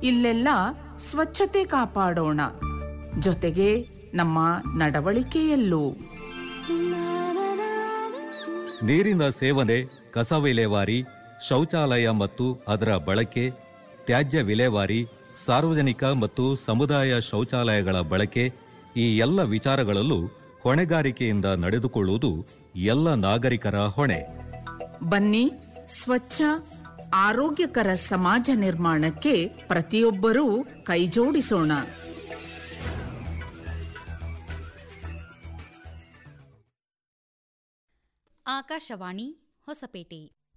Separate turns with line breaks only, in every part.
ಇಲ್ಲೆಲ್ಲ ಸ್ವಚ್ಛತೆ ಕಾಪಾಡೋಣ ಜೊತೆಗೆ ನಮ್ಮ ನಡವಳಿಕೆಯಲ್ಲೂ
ನೀರಿನ ಸೇವನೆ ಕಸ ವಿಲೇವಾರಿ ಶೌಚಾಲಯ ಮತ್ತು ಅದರ ಬಳಕೆ ತ್ಯಾಜ್ಯ ವಿಲೇವಾರಿ ಸಾರ್ವಜನಿಕ ಮತ್ತು ಸಮುದಾಯ ಶೌಚಾಲಯಗಳ ಬಳಕೆ ಈ ಎಲ್ಲ ವಿಚಾರಗಳಲ್ಲೂ ಹೊಣೆಗಾರಿಕೆಯಿಂದ ನಡೆದುಕೊಳ್ಳುವುದು ಎಲ್ಲ ನಾಗರಿಕರ ಹೊಣೆ
ಬನ್ನಿ ಸ್ವಚ್ಛ ಆರೋಗ್ಯಕರ ಸಮಾಜ ನಿರ್ಮಾಣಕ್ಕೆ ಪ್ರತಿಯೊಬ್ಬರೂ ಕೈಜೋಡಿಸೋಣ
ಆಕಾಶವಾಣಿ ಹೊಸಪೇಟೆ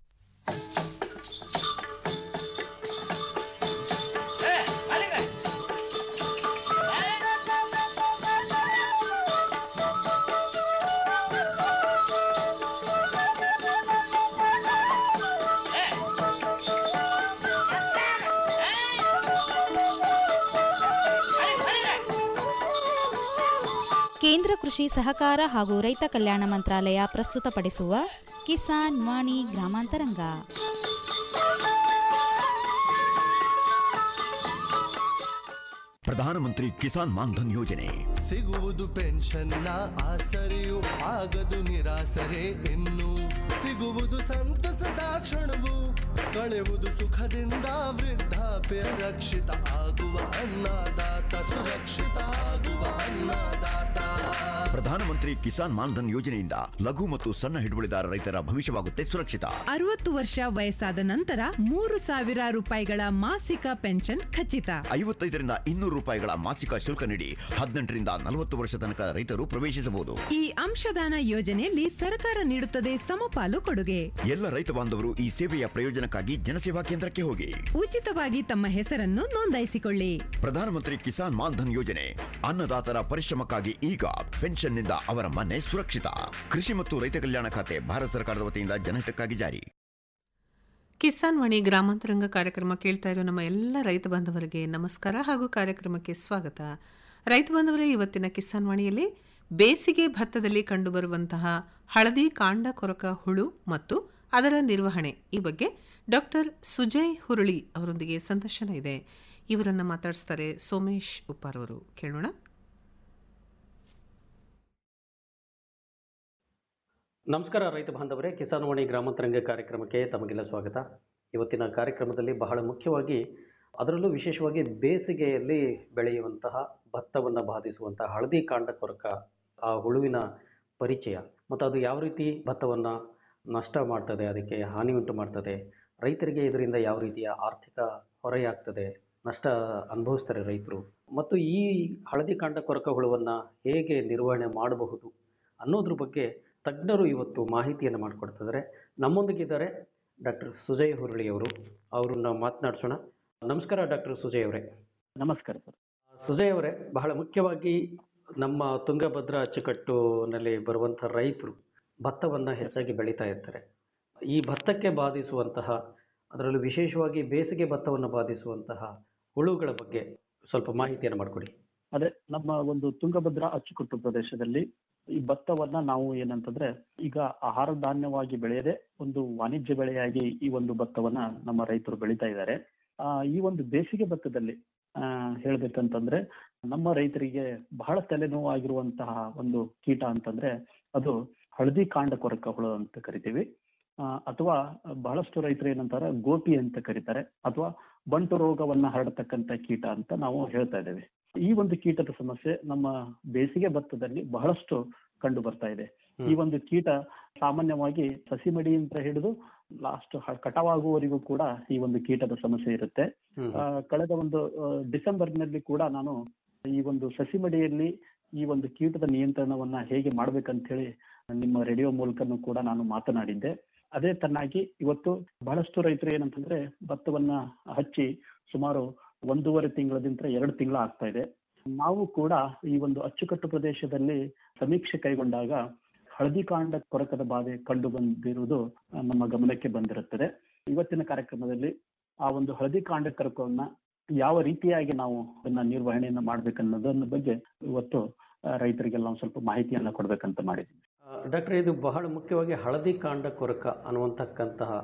ಕೇಂದ್ರ ಕೃಷಿ ಸಹಕಾರ ಹಾಗೂ ರೈತ ಕಲ್ಯಾಣ ಮಂತ್ರಾಲಯ ಪ್ರಸ್ತುತಪಡಿಸುವ ಕಿಸಾನ್ ವಾಣಿ ಗ್ರಾಮಾಂತರಂಗ
ಪ್ರಧಾನಮಂತ್ರಿ ಕಿಸಾನ್ ಮಾನ್ಧನ್ ಯೋಜನೆ
ಸಿಗುವುದು ಪೆನ್ಷನ್ನ ಆಸರೆಯು ಆಗದು ನಿರಾಸರೆ ಇನ್ನು ಸಿಗುವುದು ಸಂತಸದ ಕ್ಷಣವು ಕಳೆಯುವುದು ಸುಖದಿಂದ ವೃದ್ಧಾಪ್ಯ ರಕ್ಷಿತ ಆಗುವ ಅನ್ನದಾತ ಸುರಕ್ಷಿತ ಆಗುವ ಅನ್ನದಾತ
ಪ್ರಧಾನಮಂತ್ರಿ ಕಿಸಾನ್ ಮಾನ್ಧನ್ ಯೋಜನೆಯಿಂದ ಲಘು ಮತ್ತು ಸಣ್ಣ ಹಿಡುವಳಿದಾರ ರೈತರ ಭವಿಷ್ಯವಾಗುತ್ತೆ ಸುರಕ್ಷಿತ
ಅರವತ್ತು ವರ್ಷ ವಯಸ್ಸಾದ ನಂತರ ಮೂರು ಸಾವಿರ ರೂಪಾಯಿಗಳ ಮಾಸಿಕ ಪೆನ್ಷನ್ ಖಚಿತ
ಐವತ್ತೈದರಿಂದ ಇನ್ನೂರು ರೂಪಾಯಿಗಳ ಮಾಸಿಕ ಶುಲ್ಕ ನೀಡಿ ಹದಿನೆಂಟರಿಂದ ನಲವತ್ತು ವರ್ಷ ತನಕ ರೈತರು ಪ್ರವೇಶಿಸಬಹುದು
ಈ ಅಂಶದಾನ ಯೋಜನೆಯಲ್ಲಿ ಸರ್ಕಾರ ನೀಡುತ್ತದೆ ಸಮಪಾಲು ಕೊಡುಗೆ
ಎಲ್ಲ ರೈತ ಬಾಂಧವರು ಈ ಸೇವೆಯ ಪ್ರಯೋಜನಕ್ಕಾಗಿ ಜನಸೇವಾ ಕೇಂದ್ರಕ್ಕೆ ಹೋಗಿ
ಉಚಿತವಾಗಿ ತಮ್ಮ ಹೆಸರನ್ನು ನೋಂದಾಯಿಸಿಕೊಳ್ಳಿ
ಪ್ರಧಾನಮಂತ್ರಿ ಕಿಸಾನ್ ಮಾನ್ಧನ್ ಯೋಜನೆ ಅನ್ನದಾತರ ಪರಿಶ್ರಮಕ್ಕಾಗಿ ಈಗ ಪೆನ್ಷನ್ನಿಂದ ಅವರ ಮನೆ ಸುರಕ್ಷಿತ ಕೃಷಿ ಮತ್ತು ರೈತ ಕಲ್ಯಾಣ ಖಾತೆ ಭಾರತ ಸರ್ಕಾರದ ವತಿಯಿಂದ ಜನಹಿತಕ್ಕಾಗಿ ಜಾರಿ
ಕಿಸಾನ್ ವಾಣಿ ಗ್ರಾಮಾಂತರಂಗ ಕಾರ್ಯಕ್ರಮ ಕೇಳ್ತಾ ಇರೋ ನಮ್ಮ ಎಲ್ಲ ರೈತ ಬಾಂಧವರಿಗೆ ನಮಸ್ಕಾರ ಹಾಗೂ ಕಾರ್ಯಕ್ರಮಕ್ಕೆ ಸ್ವಾಗತ ರೈತ ಬಾಂಧವರೇ ಇವತ್ತಿನ ಕಿಸಾನ್ ವಾಣಿಯಲ್ಲಿ ಬೇಸಿಗೆ ಭತ್ತದಲ್ಲಿ ಕಂಡುಬರುವಂತಹ ಹಳದಿ ಕಾಂಡ ಕೊರಕ ಹುಳು ಮತ್ತು ಅದರ ನಿರ್ವಹಣೆ ಈ ಬಗ್ಗೆ ಡಾಕ್ಟರ್ ಸುಜಯ್ ಹುರುಳಿ ಅವರೊಂದಿಗೆ ಸಂದರ್ಶನ ಇದೆ ಇವರನ್ನ ಮಾತಾಡಿಸ್ತಾರೆ ಸೋಮೇಶ್ ಉಪ್ಪಾರ್ ಅವರು ಕೇಳೋಣ
ನಮಸ್ಕಾರ ರೈತ ಬಾಂಧವರೇ ಕಿಸಾನ್ವಾಣಿ ಗ್ರಾಮಾಂತರಂಗ ಕಾರ್ಯಕ್ರಮಕ್ಕೆ ತಮಗೆಲ್ಲ ಸ್ವಾಗತ ಇವತ್ತಿನ ಕಾರ್ಯಕ್ರಮದಲ್ಲಿ ಬಹಳ ಮುಖ್ಯವಾಗಿ ಅದರಲ್ಲೂ ವಿಶೇಷವಾಗಿ ಬೇಸಿಗೆಯಲ್ಲಿ ಬೆಳೆಯುವಂತಹ ಭತ್ತವನ್ನು ಬಾಧಿಸುವಂತಹ ಹಳದಿ ಕಾಂಡ ಕೊರಕ ಆ ಹುಳುವಿನ ಪರಿಚಯ ಮತ್ತು ಅದು ಯಾವ ರೀತಿ ಭತ್ತವನ್ನು ನಷ್ಟ ಮಾಡ್ತದೆ ಅದಕ್ಕೆ ಹಾನಿ ಉಂಟು ಮಾಡ್ತದೆ ರೈತರಿಗೆ ಇದರಿಂದ ಯಾವ ರೀತಿಯ ಆರ್ಥಿಕ ಹೊರೆಯಾಗ್ತದೆ ನಷ್ಟ ಅನುಭವಿಸ್ತಾರೆ ರೈತರು ಮತ್ತು ಈ ಹಳದಿ ಕಾಂಡ ಕೊರಕ ಹುಳುವನ್ನು ಹೇಗೆ ನಿರ್ವಹಣೆ ಮಾಡಬಹುದು ಅನ್ನೋದ್ರ ಬಗ್ಗೆ ತಜ್ಞರು ಇವತ್ತು ಮಾಹಿತಿಯನ್ನು ಮಾಡಿಕೊಡ್ತಿದ್ದಾರೆ ನಮ್ಮೊಂದಿಗಿದ್ದಾರೆ ಡಾಕ್ಟರ್ ಸುಜಯ್ ಹುರುಳಿ ಅವರು ಅವ್ರನ್ನ ಮಾತನಾಡಿಸೋಣ ನಮಸ್ಕಾರ ಡಾಕ್ಟರ್ ಸುಜಯ್ ಅವರೇ
ನಮಸ್ಕಾರ ಸರ್
ಸುಜಯ್ ಅವರೇ ಬಹಳ ಮುಖ್ಯವಾಗಿ ನಮ್ಮ ತುಂಗಭದ್ರಾ ಅಚ್ಚುಕಟ್ಟುನಲ್ಲಿ ಬರುವಂಥ ರೈತರು ಭತ್ತವನ್ನು ಹೆಚ್ಚಾಗಿ ಬೆಳೀತಾ ಇರ್ತಾರೆ ಈ ಭತ್ತಕ್ಕೆ ಬಾಧಿಸುವಂತಹ ಅದರಲ್ಲೂ ವಿಶೇಷವಾಗಿ ಬೇಸಿಗೆ ಭತ್ತವನ್ನು ಬಾಧಿಸುವಂತಹ ಹುಳುಗಳ ಬಗ್ಗೆ ಸ್ವಲ್ಪ ಮಾಹಿತಿಯನ್ನು ಮಾಡಿಕೊಡಿ
ಅದೇ ನಮ್ಮ ಒಂದು ತುಂಗಭದ್ರಾ ಅಚ್ಚುಕಟ್ಟು ಪ್ರದೇಶದಲ್ಲಿ ಈ ಭತ್ತವನ್ನ ನಾವು ಏನಂತಂದ್ರೆ ಈಗ ಆಹಾರ ಧಾನ್ಯವಾಗಿ ಬೆಳೆಯದೆ ಒಂದು ವಾಣಿಜ್ಯ ಬೆಳೆಯಾಗಿ ಈ ಒಂದು ಭತ್ತವನ್ನ ನಮ್ಮ ರೈತರು ಬೆಳೀತಾ ಇದ್ದಾರೆ ಆ ಈ ಒಂದು ಬೇಸಿಗೆ ಭತ್ತದಲ್ಲಿ ಆ ಹೇಳ್ಬೇಕಂತಂದ್ರೆ ನಮ್ಮ ರೈತರಿಗೆ ಬಹಳ ತಲೆನೋವಾಗಿರುವಂತಹ ಒಂದು ಕೀಟ ಅಂತಂದ್ರೆ ಅದು ಹಳದಿ ಕಾಂಡ ಕೊರಕ ಹುಳು ಅಂತ ಕರಿತೀವಿ ಆ, ಅಥವಾ ಬಹಳಷ್ಟು ರೈತರು ಏನಂತಾರೆ ಗೋಪಿ ಅಂತ ಕರೀತಾರೆ ಅಥವಾ ಬಂಟು ರೋಗವನ್ನ ಹರಡತಕ್ಕಂತ ಕೀಟ ಅಂತ ನಾವು ಹೇಳ್ತಾ ಇದ್ದೇವೆ ಈ ಒಂದು ಕೀಟದ ಸಮಸ್ಯೆ ನಮ್ಮ ಬೇಸಿಗೆ ಭತ್ತದಲ್ಲಿ ಬಹಳಷ್ಟು ಕಂಡು ಬರ್ತಾ ಇದೆ ಈ ಒಂದು ಕೀಟ ಸಾಮಾನ್ಯವಾಗಿ ಸಸಿ ಮಡಿಯಿಂದ ಹಿಡಿದು ಲಾಸ್ಟ್ ಕಟಾವಾಗುವವರೆಗೂ ಕೂಡ ಈ ಒಂದು ಕೀಟದ ಸಮಸ್ಯೆ ಇರುತ್ತೆ ಆ, ಕಳೆದ ಒಂದು ಆ, ಡಿಸೆಂಬರ್ನಲ್ಲಿ ಕೂಡ ನಾನು ಈ ಒಂದು ಸಸಿ ಮಡಿಯಲ್ಲಿ ಈ ಒಂದು ಕೀಟದ ನಿಯಂತ್ರಣವನ್ನ ಹೇಗೆ ಮಾಡ್ಬೇಕಂತ ಹೇಳಿ ನಿಮ್ಮ ರೇಡಿಯೋ ಮೂಲಕನೂ ಕೂಡ ನಾನು ಮಾತನಾಡಿದ್ದೆ ಅದೇ ತನ್ನಾಗಿ ಇವತ್ತು ಬಹಳಷ್ಟು ರೈತರು ಏನಂತಂದ್ರೆ ಭತ್ತವನ್ನ ಹಚ್ಚಿ ಸುಮಾರು ಒಂದೂವರೆ ತಿಂಗಳದಿಂದ ಎರಡು ತಿಂಗಳ ಆಗ್ತಾ ಇದೆ ನಾವು ಕೂಡ ಈ ಒಂದು ಅಚ್ಚುಕಟ್ಟು ಪ್ರದೇಶದಲ್ಲಿ ಸಮೀಕ್ಷೆ ಕೈಗೊಂಡಾಗ ಹಳದಿ ಕಾಂಡ ಕೊರಕದ ಬಾಧೆ ಕಂಡು ಬಂದಿರುವುದು ಆ, ನಮ್ಮ ಗಮನಕ್ಕೆ ಬಂದಿರುತ್ತದೆ ಇವತ್ತಿನ ಕಾರ್ಯಕ್ರಮದಲ್ಲಿ ಆ ಒಂದು ಹಳದಿ ಕಾಂಡ ಕೊರಕವನ್ನ ಯಾವ ರೀತಿಯಾಗಿ ನಾವು ಅದನ್ನ ನಿರ್ವಹಣೆಯನ್ನ ಮಾಡ್ಬೇಕನ್ನೋದನ್ನ ಬಗ್ಗೆ ಇವತ್ತು ಆ, ರೈತರಿಗೆಲ್ಲ ಒಂದು ಸ್ವಲ್ಪ ಮಾಹಿತಿಯನ್ನ ಕೊಡ್ಬೇಕಂತ ಮಾಡಿದ್ವಿ
ಡಾಕ್ಟರ್ ಇದು ಬಹಳ ಮುಖ್ಯವಾಗಿ ಹಳದಿ ಕಾಂಡ ಕೊರಕ ಅನ್ನುವಂತಕ್ಕಂತಹ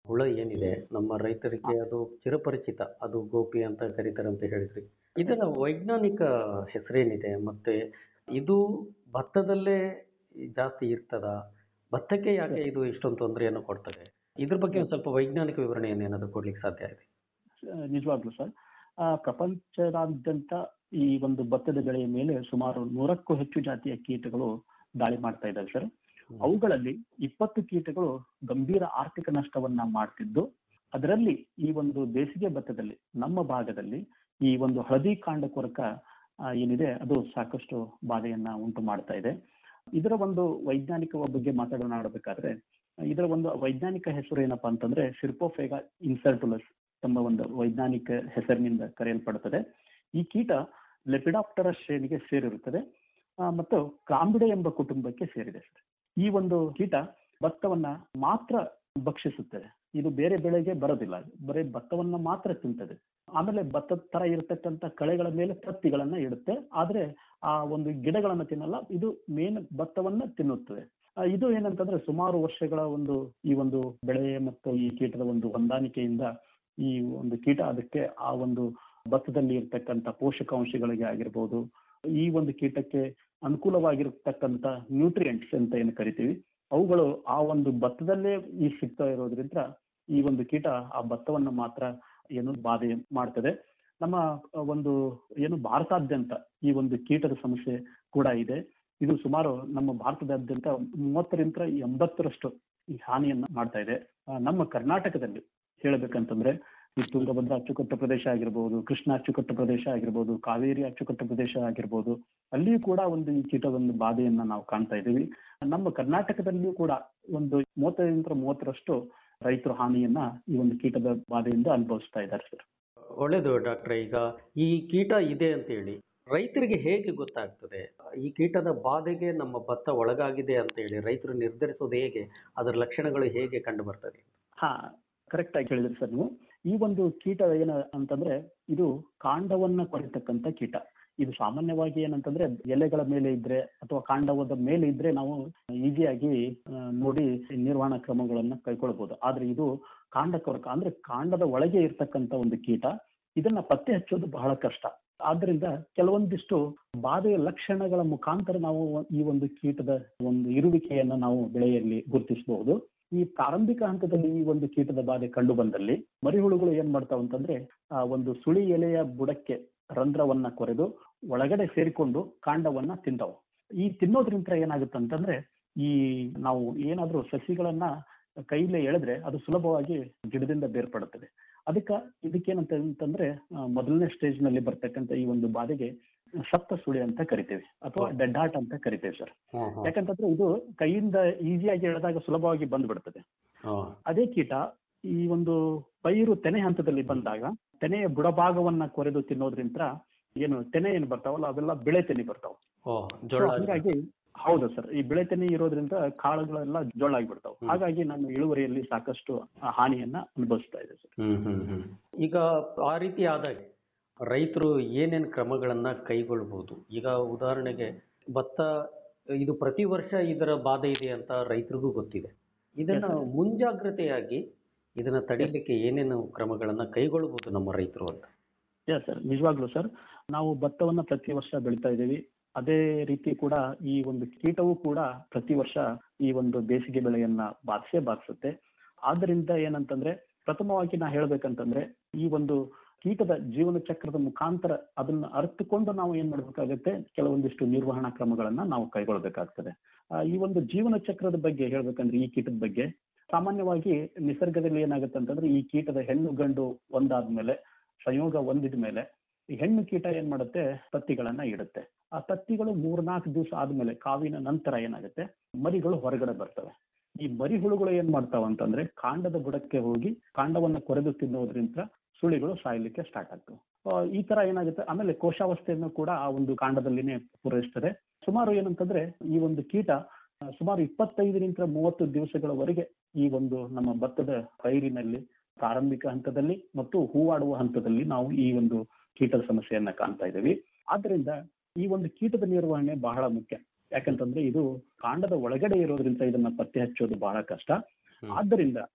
ಹುಳ ಏನಿದೆ ನಮ್ಮ ರೈತರಿಗೆ ಅದು ಚಿರಪರಿಚಿತ ಅದು ಗೋಪಿ ಅಂತ ಕರೀತಾರೆ ಅಂತ ಹೇಳಿದ್ರಿ ಇದರ ವೈಜ್ಞಾನಿಕ ಹೆಸರೇನಿದೆ ಮತ್ತೆ ಇದು ಭತ್ತದಲ್ಲೇ ಜಾಸ್ತಿ ಇರ್ತದ ಭತ್ತಕ್ಕೆ ಯಾಕೆ ಇದು ಇಷ್ಟೊಂದು ತೊಂದರೆಯನ್ನು ಕೊಡ್ತದೆ ಇದ್ರ ಬಗ್ಗೆ ಒಂದು ಸ್ವಲ್ಪ ವೈಜ್ಞಾನಿಕ ವಿವರಣೆಯನ್ನು ಏನಾದರೂ ಕೊಡ್ಲಿಕ್ಕೆ ಸಾಧ್ಯ ಇದೆ
ಆ, ನಿಜವಾಗ್ಲೂ ಸರ್ ಆ, ಪ್ರಪಂಚದಾದ್ಯಂತ ಈ ಒಂದು ಭತ್ತದ ಬೆಳೆಯ ಮೇಲೆ ಸುಮಾರು ನೂರಕ್ಕೂ ಹೆಚ್ಚು ಜಾತಿಯ ಕೀಟಗಳು ದಾಳಿ ಮಾಡ್ತಾ ಇದ್ದಾವೆ ಸರ್ ಅವುಗಳಲ್ಲಿ ಇಪ್ಪತ್ತು ಕೀಟಗಳು ಗಂಭೀರ ಆರ್ಥಿಕ ನಷ್ಟವನ್ನ ಮಾಡ್ತಿದ್ದು ಅದರಲ್ಲಿ ಈ ಒಂದು ಬೇಸಿಗೆ ಭತ್ತದಲ್ಲಿ ನಮ್ಮ ಭಾಗದಲ್ಲಿ ಈ ಒಂದು ಹಳದಿ ಕಾಂಡ ಕೊರಕ ಆ, ಏನಿದೆ ಅದು ಸಾಕಷ್ಟು ಬಾಧೆಯನ್ನ ಉಂಟು ಮಾಡ್ತಾ ಇದೆ ಇದರ ಒಂದು ವೈಜ್ಞಾನಿಕ ಬಗ್ಗೆ ಮಾತಾಡೋಣಾಡಬೇಕಾದ್ರೆ ಇದರ ಒಂದು ವೈಜ್ಞಾನಿಕ ಹೆಸರು ಏನಪ್ಪಾ ಅಂತಂದ್ರೆ ಸಿರ್ಪೋಫೇಗಾ ಇನ್ಸರ್ಟುಲಸ್ ಎಂಬ ಒಂದು ವೈಜ್ಞಾನಿಕ ಹೆಸರಿನಿಂದ ಕರೆಯಲ್ಪಡುತ್ತದೆ ಈ ಕೀಟ ಲೆಪಿಡಾಪ್ಟರ ಶ್ರೇಣಿಗೆ ಸೇರಿರುತ್ತದೆ ಆ, ಮತ್ತು ಕ್ರಾಂಬಿಡೆ ಎಂಬ ಕುಟುಂಬಕ್ಕೆ ಸೇರಿದೆ ಸರ್ ಈ ಒಂದು ಕೀಟ ಭತ್ತವನ್ನ ಮಾತ್ರ ಭಕ್ಷಿಸುತ್ತದೆ ಇದು ಬೇರೆ ಬೆಳೆಗೆ ಬರೋದಿಲ್ಲ ಬರೀ ಭತ್ತವನ್ನ ಮಾತ್ರ ತಿಂತದೆ ಆಮೇಲೆ ಭತ್ತದ ತರ ಇರತಕ್ಕಂತ ಕಳೆಗಳ ಮೇಲೆ ತತ್ತಿಗಳನ್ನ ಇಡುತ್ತೆ ಆದ್ರೆ ಆ ಒಂದು ಗಿಡಗಳನ್ನ ತಿನ್ನಲ್ಲ ಇದು ಮೇನ್ ಭತ್ತವನ್ನ ತಿನ್ನುತ್ತದೆ ಆ, ಇದು ಏನಂತಂದ್ರೆ ಸುಮಾರು ವರ್ಷಗಳ ಒಂದು ಈ ಒಂದು ಬೆಳೆ ಮತ್ತು ಈ ಕೀಟದ ಒಂದು ಹೊಂದಾಣಿಕೆಯಿಂದ ಈ ಒಂದು ಕೀಟ ಅದಕ್ಕೆ ಆ ಒಂದು ಭತ್ತದಲ್ಲಿ ಇರ್ತಕ್ಕಂಥ ಪೋಷಕಾಂಶಗಳಿಗೆ ಆಗಿರ್ಬೋದು ಈ ಒಂದು ಕೀಟಕ್ಕೆ ಅನುಕೂಲವಾಗಿರ್ತಕ್ಕಂಥ ನ್ಯೂಟ್ರಿಯೆಂಟ್ಸ್ ಅಂತ ಏನು ಕರಿತೀವಿ ಅವುಗಳು ಆ ಒಂದು ಭತ್ತದಲ್ಲೇ ಈ ಸಿಗ್ತಾ ಇರೋದ್ರಿಂದ ಈ ಒಂದು ಕೀಟ ಆ ಭತ್ತವನ್ನು ಮಾತ್ರ ಏನು ಬಾಧೆ ಮಾಡ್ತದೆ ನಮ್ಮ ಒಂದು ಏನು ಭಾರತಾದ್ಯಂತ ಈ ಒಂದು ಕೀಟದ ಸಮಸ್ಯೆ ಕೂಡ ಇದೆ ಇದು ಸುಮಾರು ನಮ್ಮ ಭಾರತದಾದ್ಯಂತ ಮೂವತ್ತರಿಂದ ಎಂಬತ್ತರಷ್ಟು ಈ ಹಾನಿಯನ್ನ ಮಾಡ್ತಾ ಇದೆ ಆ, ನಮ್ಮ ಕರ್ನಾಟಕದಲ್ಲಿ ಹೇಳಬೇಕಂತಂದ್ರೆ ಈ ತುಂಗಭದ್ರಾ ಅಚ್ಚುಕಟ್ಟು ಪ್ರದೇಶ ಆಗಿರ್ಬೋದು ಕೃಷ್ಣ ಅಚ್ಚುಕಟ್ಟು ಪ್ರದೇಶ ಆಗಿರ್ಬೋದು ಕಾವೇರಿ ಅಚ್ಚುಕಟ್ಟು ಪ್ರದೇಶ ಆಗಿರ್ಬೋದು ಅಲ್ಲಿಯೂ ಕೂಡ ಒಂದು ಈ ಕೀಟದ ಒಂದು ಬಾಧೆಯನ್ನ ನಾವು ಕಾಣ್ತಾ ಇದ್ದೀವಿ ನಮ್ಮ ಕರ್ನಾಟಕದಲ್ಲಿಯೂ ಕೂಡ ಒಂದು ಮೂವತ್ತೈದರಿಂದ ಮೂವತ್ತರಷ್ಟು ರೈತರು ಹಾನಿಯನ್ನ ಈ ಒಂದು ಕೀಟದ ಬಾಧೆಯಿಂದ ಅನುಭವಿಸ್ತಾ ಇದ್ದಾರೆ ಸರ್
ಒಳ್ಳೇದು ಡಾಕ್ಟ್ರೆ ಈಗ ಈ ಕೀಟ ಇದೆ ಅಂತ ಹೇಳಿ ರೈತರಿಗೆ ಹೇಗೆ ಗೊತ್ತಾಗ್ತದೆ ಈ ಕೀಟದ ಬಾಧೆಗೆ ನಮ್ಮ ಭತ್ತ ಒಳಗಾಗಿದೆ ಅಂತ ಹೇಳಿ ರೈತರು ನಿರ್ಧರಿಸೋದು ಹೇಗೆ ಅದರ ಲಕ್ಷಣಗಳು ಹೇಗೆ ಕಂಡು ಬರ್ತದೆ
ಹಾ ಕರೆಕ್ಟ್ ಆಗಿ ಹೇಳಿದ್ರಿ ಸರ್ ನೀವು ಈ ಒಂದು ಕೀಟ ಏನ ಅಂತಂದ್ರೆ ಇದು ಕಾಂಡವನ್ನ ಕೊರಿತಕ್ಕಂತ ಕೀಟ ಇದು ಸಾಮಾನ್ಯವಾಗಿ ಏನಂತಂದ್ರೆ ಎಲೆಗಳ ಮೇಲೆ ಇದ್ರೆ ಅಥವಾ ಕಾಂಡವದ ಮೇಲೆ ಇದ್ರೆ ನಾವು ಈಸಿಯಾಗಿ ನೋಡಿ ನಿರ್ವಹಣಾ ಕ್ರಮಗಳನ್ನ ಕೈಗೊಳ್ಬಹುದು ಆದ್ರೆ ಇದು ಕಾಂಡ ಕೊರಕ ಅಂದ್ರೆ ಕಾಂಡದ ಒಳಗೆ ಇರ್ತಕ್ಕಂತ ಒಂದು ಕೀಟ ಇದನ್ನ ಪತ್ತೆ ಹಚ್ಚೋದು ಬಹಳ ಕಷ್ಟ ಆದ್ರಿಂದ ಕೆಲವೊಂದಿಷ್ಟು ಬಾಧೆಯ ಲಕ್ಷಣಗಳ ಮುಖಾಂತರ ನಾವು ಈ ಒಂದು ಕೀಟದ ಒಂದು ಇರುವಿಕೆಯನ್ನ ನಾವು ಬೆಳೆಯಲ್ಲಿ ಗುರುತಿಸಬಹುದು ಈ ಪ್ರಾರಂಭಿಕ ಹಂತದಲ್ಲಿ ಈ ಒಂದು ಕೀಟದ ಬಾಧೆ ಕಂಡು ಬಂದಲ್ಲಿ ಮರಿಹುಳುಗಳು ಏನ್ ಮಾಡ್ತಾವ ಅಂತಂದ್ರೆ ಆ ಒಂದು ಸುಳಿ ಎಲೆಯ ಬುಡಕ್ಕೆ ರಂಧ್ರವನ್ನ ಕೊರೆದು ಒಳಗಡೆ ಸೇರಿಕೊಂಡು ಕಾಂಡವನ್ನ ತಿಂತಾವು ಈ ತಿನ್ನೋದ್ರಿಂದ ಏನಾಗುತ್ತೆ ಅಂತಂದ್ರೆ ಈ ನಾವು ಏನಾದ್ರೂ ಸಸಿಗಳನ್ನ ಕೈಲೇ ಎಳೆದ್ರೆ ಅದು ಸುಲಭವಾಗಿ ಗಿಡದಿಂದ ಬೇರ್ಪಡುತ್ತದೆ ಅದಕ್ಕ ಇದಕ್ಕೇನಂತ ಅಂತಂದ್ರೆ ಆ, ಮೊದಲನೇ ಸ್ಟೇಜ್ ನಲ್ಲಿ ಬರ್ತಕ್ಕಂಥ ಈ ಒಂದು ಬಾಧೆಗೆ ಸಪ್ತ ಸುಳಿ ಅಂತ ಕರಿತೇವೆ ಅಥವಾ ಡೆಡ್ ಹಾರ್ಟ್ ಅಂತ ಕರಿತೇವೆ ಸರ್ ಯಾಕಂತಂದ್ರೆ ಇದು ಕೈಯಿಂದ ಈಸಿಯಾಗಿ ಎಳೆದಾಗ ಸುಲಭವಾಗಿ ಬಂದ್ಬಿಡ್ತದೆ ಅದೇ ಕೀಟ ಈ ಒಂದು ಪೈರು ತೆನೆ ಹಂತದಲ್ಲಿ ಬಂದಾಗ ತೆನೆಯ ಬುಡಭಾಗವನ್ನ ಕೊರೆದು ತಿನ್ನೋದ್ರಿಂದ ಏನು ತೆನೆ ಏನು ಬರ್ತಾವಲ್ಲ ಅವೆಲ್ಲ ಬೆಳೆ ತೆನೆ ಬರ್ತಾವ
ಓ
So,
ಜೋಳ
ಹಾಗಾಗಿ ಹೌದು ಸರ್ ಈ ಬೆಳೆ ತೆನೆ ಇರೋದ್ರಿಂದ ಕಾಳುಗಳೆಲ್ಲ ಜೋಳಾಗಿ ಬಿಡ್ತಾವ ಹಾಗಾಗಿ ನಮ್ಮ ಇಳುವರಿಯಲ್ಲಿ ಸಾಕಷ್ಟು ಆ, ಹಾನಿಯನ್ನ ಅನುಭವಿಸ್ತಾ ಇದೆ ಸರ್
ಹ್ಮ್ ಹ್ಮ್ ಹ್ಮ್ ಈಗ ಆ ರೀತಿ ಆದಾಗ ರೈತರು ಏನೇನು ಕ್ರಮಗಳನ್ನ ಕೈಗೊಳ್ಬಹುದು ಈಗ ಉದಾಹರಣೆಗೆ ಭತ್ತ ಇದು ಪ್ರತಿ ವರ್ಷ ಇದರ ಬಾಧೆ ಇದೆ ಅಂತ ರೈತರಿಗೂ ಗೊತ್ತಿದೆ ಇದನ್ನ ಮುಂಜಾಗ್ರತೆಯಾಗಿ ಇದನ್ನ ತಡಿಲಿಕ್ಕೆ ಏನೇನು ಕ್ರಮಗಳನ್ನ ಕೈಗೊಳ್ಬಹುದು ನಮ್ಮ ರೈತರು ಅಂತ
ಎಸ್ ಸರ್ ನಿಜವಾಗ್ಲೂ ಸರ್ ನಾವು ಭತ್ತವನ್ನ ಪ್ರತಿ ವರ್ಷ ಬೆಳಿತಾ ಇದ್ದೀವಿ ಅದೇ ರೀತಿ ಕೂಡ ಈ ಒಂದು ಕೀಟವು ಕೂಡ ಪ್ರತಿ ವರ್ಷ ಈ ಒಂದು ಬೇಸಿಗೆ ಬೆಳೆಯನ್ನ ಬಾಧಿಸೇ ಬಾಧಿಸುತ್ತೆ ಆದ್ರಿಂದ ಏನಂತಂದ್ರೆ ಪ್ರಥಮವಾಗಿ ನಾ ಹೇಳ್ಬೇಕಂತಂದ್ರೆ ಈ ಒಂದು ಕೀಟದ ಜೀವನ ಚಕ್ರದ ಮುಖಾಂತರ ಅದನ್ನ ಅರ್ಥಕೊಂಡು ನಾವು ಏನ್ ಮಾಡ್ಬೇಕಾಗತ್ತೆ ಕೆಲವೊಂದಿಷ್ಟು ನಿರ್ವಹಣಾ ಕ್ರಮಗಳನ್ನ ನಾವು ಕೈಗೊಳ್ಬೇಕಾಗ್ತದೆ ಆ, ಈ ಒಂದು ಜೀವನ ಚಕ್ರದ ಬಗ್ಗೆ ಹೇಳ್ಬೇಕಂದ್ರೆ ಈ ಕೀಟದ ಬಗ್ಗೆ ಸಾಮಾನ್ಯವಾಗಿ ನಿಸರ್ಗದಲ್ಲಿ ಏನಾಗುತ್ತೆ ಅಂತಂದ್ರೆ ಈ ಕೀಟದ ಹೆಣ್ಣು ಗಂಡು ಒಂದಾದ್ಮೇಲೆ ಸಂಯೋಗ ಹೊಂದಿದ ಮೇಲೆ ಈ ಹೆಣ್ಣು ಕೀಟ ಏನ್ ಮಾಡುತ್ತೆ ತತ್ತಿಗಳನ್ನ ಇಡುತ್ತೆ ಆ ತತ್ತಿಗಳು ಮೂರ್ನಾಲ್ಕು ದಿವಸ ಆದ್ಮೇಲೆ ಕಾವಿನ ನಂತರ ಏನಾಗುತ್ತೆ ಮರಿಗಳು ಹೊರಗಡೆ ಬರ್ತವೆ ಈ ಮರಿಹುಳುಗಳು ಏನ್ ಮಾಡ್ತಾವ ಅಂತಂದ್ರೆ ಕಾಂಡದ ಬುಡಕ್ಕೆ ಹೋಗಿ ಕಾಂಡವನ್ನ ಕೊರೆದು ತಿನ್ನೋದ್ರಿಂದ ಸುಳಿಗಳು ಸಾಯ್ಲಿಕ್ಕೆ ಸ್ಟಾರ್ಟ್ ಆಗ್ತವೆ ಆ, ಈ ತರ ಏನಾಗುತ್ತೆ ಆಮೇಲೆ ಕೋಶಾವಸ್ಥೆಯನ್ನು ಕೂಡ ಆ ಒಂದು ಕಾಂಡದಲ್ಲಿನೇ ಪೂರೈಸ್ತದೆ ಸುಮಾರು ಏನಂತಂದ್ರೆ ಈ ಒಂದು ಕೀಟ ಆ, ಸುಮಾರು ಇಪ್ಪತ್ತೈದರಿಂದ ಮೂವತ್ತು ದಿವಸಗಳವರೆಗೆ ಈ ಒಂದು ನಮ್ಮ ಭತ್ತದ ಪೈರಿನಲ್ಲಿ ಪ್ರಾರಂಭಿಕ ಹಂತದಲ್ಲಿ ಮತ್ತು ಹೂವಾಡುವ ಹಂತದಲ್ಲಿ ನಾವು ಈ ಒಂದು ಕೀಟದ ಸಮಸ್ಯೆಯನ್ನ ಕಾಣ್ತಾ ಇದ್ದೀವಿ ಆದ್ರಿಂದ ಈ ಒಂದು ಕೀಟದ ನಿರ್ವಹಣೆ ಬಹಳ ಮುಖ್ಯ ಯಾಕಂತಂದ್ರೆ ಇದು ಕಾಂಡದ ಒಳಗಡೆ ಇರೋದ್ರಿಂದ ಇದನ್ನ ಪತ್ತೆ ಹಚ್ಚೋದು ಬಹಳ ಕಷ್ಟ ಆದ್ದರಿಂದ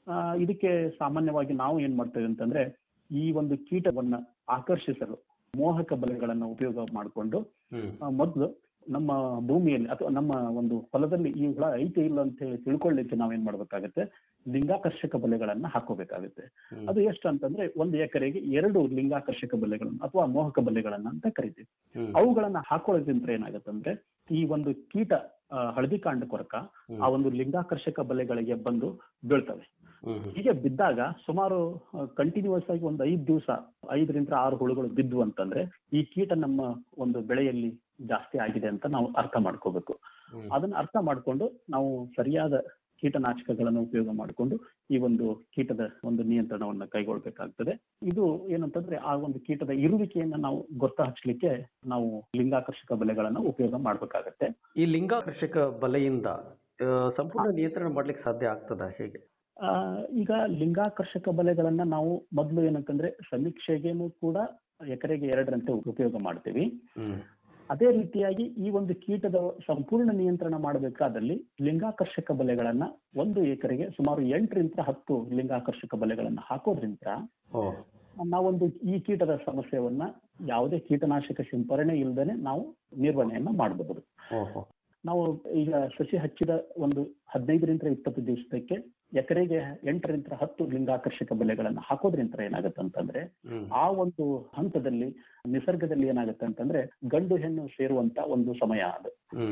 ಆ, ಇದಕ್ಕೆ ಸಾಮಾನ್ಯವಾಗಿ ನಾವು ಏನ್ ಮಾಡ್ತೇವೆ ಅಂತಂದ್ರೆ ಈ ಒಂದು ಕೀಟವನ್ನ ಆಕರ್ಷಿಸಲು ಮೋಹಕ ಬಲೆಗಳನ್ನ ಉಪಯೋಗ ಮಾಡಿಕೊಂಡು ಮೊದಲು ನಮ್ಮ ಭೂಮಿಯಲ್ಲಿ ಅಥವಾ ನಮ್ಮ ಒಂದು ಹೊಲದಲ್ಲಿ ಈ ಹುಳ ಐತೆ ಇಲ್ಲ ಅಂತ ಹೇಳಿ ತಿಳ್ಕೊಳ್ಳಿಕ್ಕೆ ನಾವೇನ್ ಮಾಡ್ಬೇಕಾಗತ್ತೆ ಲಿಂಗಾಕರ್ಷಕ ಬಲೆಗಳನ್ನ ಹಾಕೋಬೇಕಾಗುತ್ತೆ ಅದು ಎಷ್ಟು ಅಂತಂದ್ರೆ ಒಂದು ಎಕರೆಗೆ ಎರಡು ಲಿಂಗಾಕರ್ಷಕ ಬಲೆಗಳನ್ನು ಅಥವಾ ಮೋಹಕ ಬಲೆಗಳನ್ನ ಅಂತ ಕರಿತೀವಿ ಅವುಗಳನ್ನ ಹಾಕೊಳ್ಳೋದ್ರಿಂದ ಏನಾಗುತ್ತೆ ಈ ಒಂದು ಕೀಟ ಆ, ಹಳದಿ ಕಾಂಡ ಕೊರಕ ಆ ಒಂದು ಲಿಂಗಾಕರ್ಷಕ ಬಲೆಗಳಿಗೆ ಬಂದು ಬೀಳ್ತವೆ ಹೀಗೆ ಬಿದ್ದಾಗ ಸುಮಾರು ಕಂಟಿನ್ಯೂಸ್ ಆಗಿ ಒಂದು ಐದ್ ದಿವಸ ಐದರಿಂದ ಆರು ಹುಳುಗಳು ಬಿದ್ದು ಅಂತಂದ್ರೆ ಈ ಕೀಟ ನಮ್ಮ ಒಂದು ಬೆಳೆಯಲ್ಲಿ ಜಾಸ್ತಿ ಆಗಿದೆ ಅಂತ ನಾವು ಅರ್ಥ ಮಾಡ್ಕೋಬೇಕು ಅದನ್ನ ಅರ್ಥ ಮಾಡ್ಕೊಂಡು ನಾವು ಸರಿಯಾದ ಕೀಟನಾಶಕಗಳನ್ನು ಉಪಯೋಗ ಮಾಡಿಕೊಂಡು ಈ ಒಂದು ಕೀಟದ ಒಂದು ನಿಯಂತ್ರಣವನ್ನ ಕೈಗೊಳ್ಬೇಕಾಗ್ತದೆ ಇದು ಏನಂತಂದ್ರೆ ಆ ಒಂದು ಕೀಟದ ಇರುವಿಕೆಯನ್ನ ನಾವು ಗೊತ್ತ ಹಚ್ಚಲಿಕ್ಕೆ ನಾವು ಲಿಂಗಾಕರ್ಷಕ ಬಲೆಗಳನ್ನ ಉಪಯೋಗ ಮಾಡ್ಬೇಕಾಗತ್ತೆ
ಈ ಲಿಂಗಾಕರ್ಷಕ ಬಲೆಯಿಂದ ಆ, ಸಂಪೂರ್ಣ ನಿಯಂತ್ರಣ ಮಾಡ್ಲಿಕ್ಕೆ ಸಾಧ್ಯ ಆಗ್ತದ ಹೇಗೆ
ಆ, ಈಗ ಲಿಂಗಾಕರ್ಷಕ ಬಲೆಗಳನ್ನ ನಾವು ಮೊದಲು ಏನಂತಂದ್ರೆ ಸಮೀಕ್ಷೆಗೇನು ಕೂಡ ಎಕರೆಗೆ ಎರಡರಂತೆ ಉಪಯೋಗ ಮಾಡ್ತೀವಿ ಅದೇ ರೀತಿಯಾಗಿ ಈ ಒಂದು ಕೀಟದ ಸಂಪೂರ್ಣ ನಿಯಂತ್ರಣ ಮಾಡಬೇಕಾದಲ್ಲಿ ಲಿಂಗಾಕರ್ಷಕ ಬಲೆಗಳನ್ನ ಒಂದು ಎಕರೆಗೆ ಸುಮಾರು ಎಂಟರಿಂದ ಹತ್ತು ಲಿಂಗಾಕರ್ಷಕ ಬಲೆಗಳನ್ನ ಹಾಕೋದ್ರಿಂದ ನಾವೊಂದು ಈ ಕೀಟದ ಸಮಸ್ಯೆಯನ್ನ ಯಾವುದೇ ಕೀಟನಾಶಕ ಸಿಂಪರಣೆ ಇಲ್ಲದೇನೆ ನಾವು ನಿರ್ವಹಣೆಯನ್ನ ಮಾಡಬಹುದು ನಾವು ಈಗ ಸಸಿ ಹಚ್ಚಿದ ಒಂದು ಹದಿನೈದರಿಂದ ಇಪ್ಪತ್ತು ದಿವಸಕ್ಕೆ ಎಕರೆಗೆ ಎಂಟರಿಂದ ಹತ್ತು ಲಿಂಗಾಕರ್ಷಕ ಬೆಲೆಗಳನ್ನ ಹಾಕೋದ್ರಿಂದ ಏನಾಗುತ್ತೆ ಅಂತಂದ್ರೆ ಆ ಒಂದು ಹಂತದಲ್ಲಿ ನಿಸರ್ಗದಲ್ಲಿ ಏನಾಗುತ್ತೆ ಅಂತಂದ್ರೆ ಗಂಡು ಹೆಣ್ಣು ಸೇರುವಂತ ಒಂದು ಸಮಯ ಅದು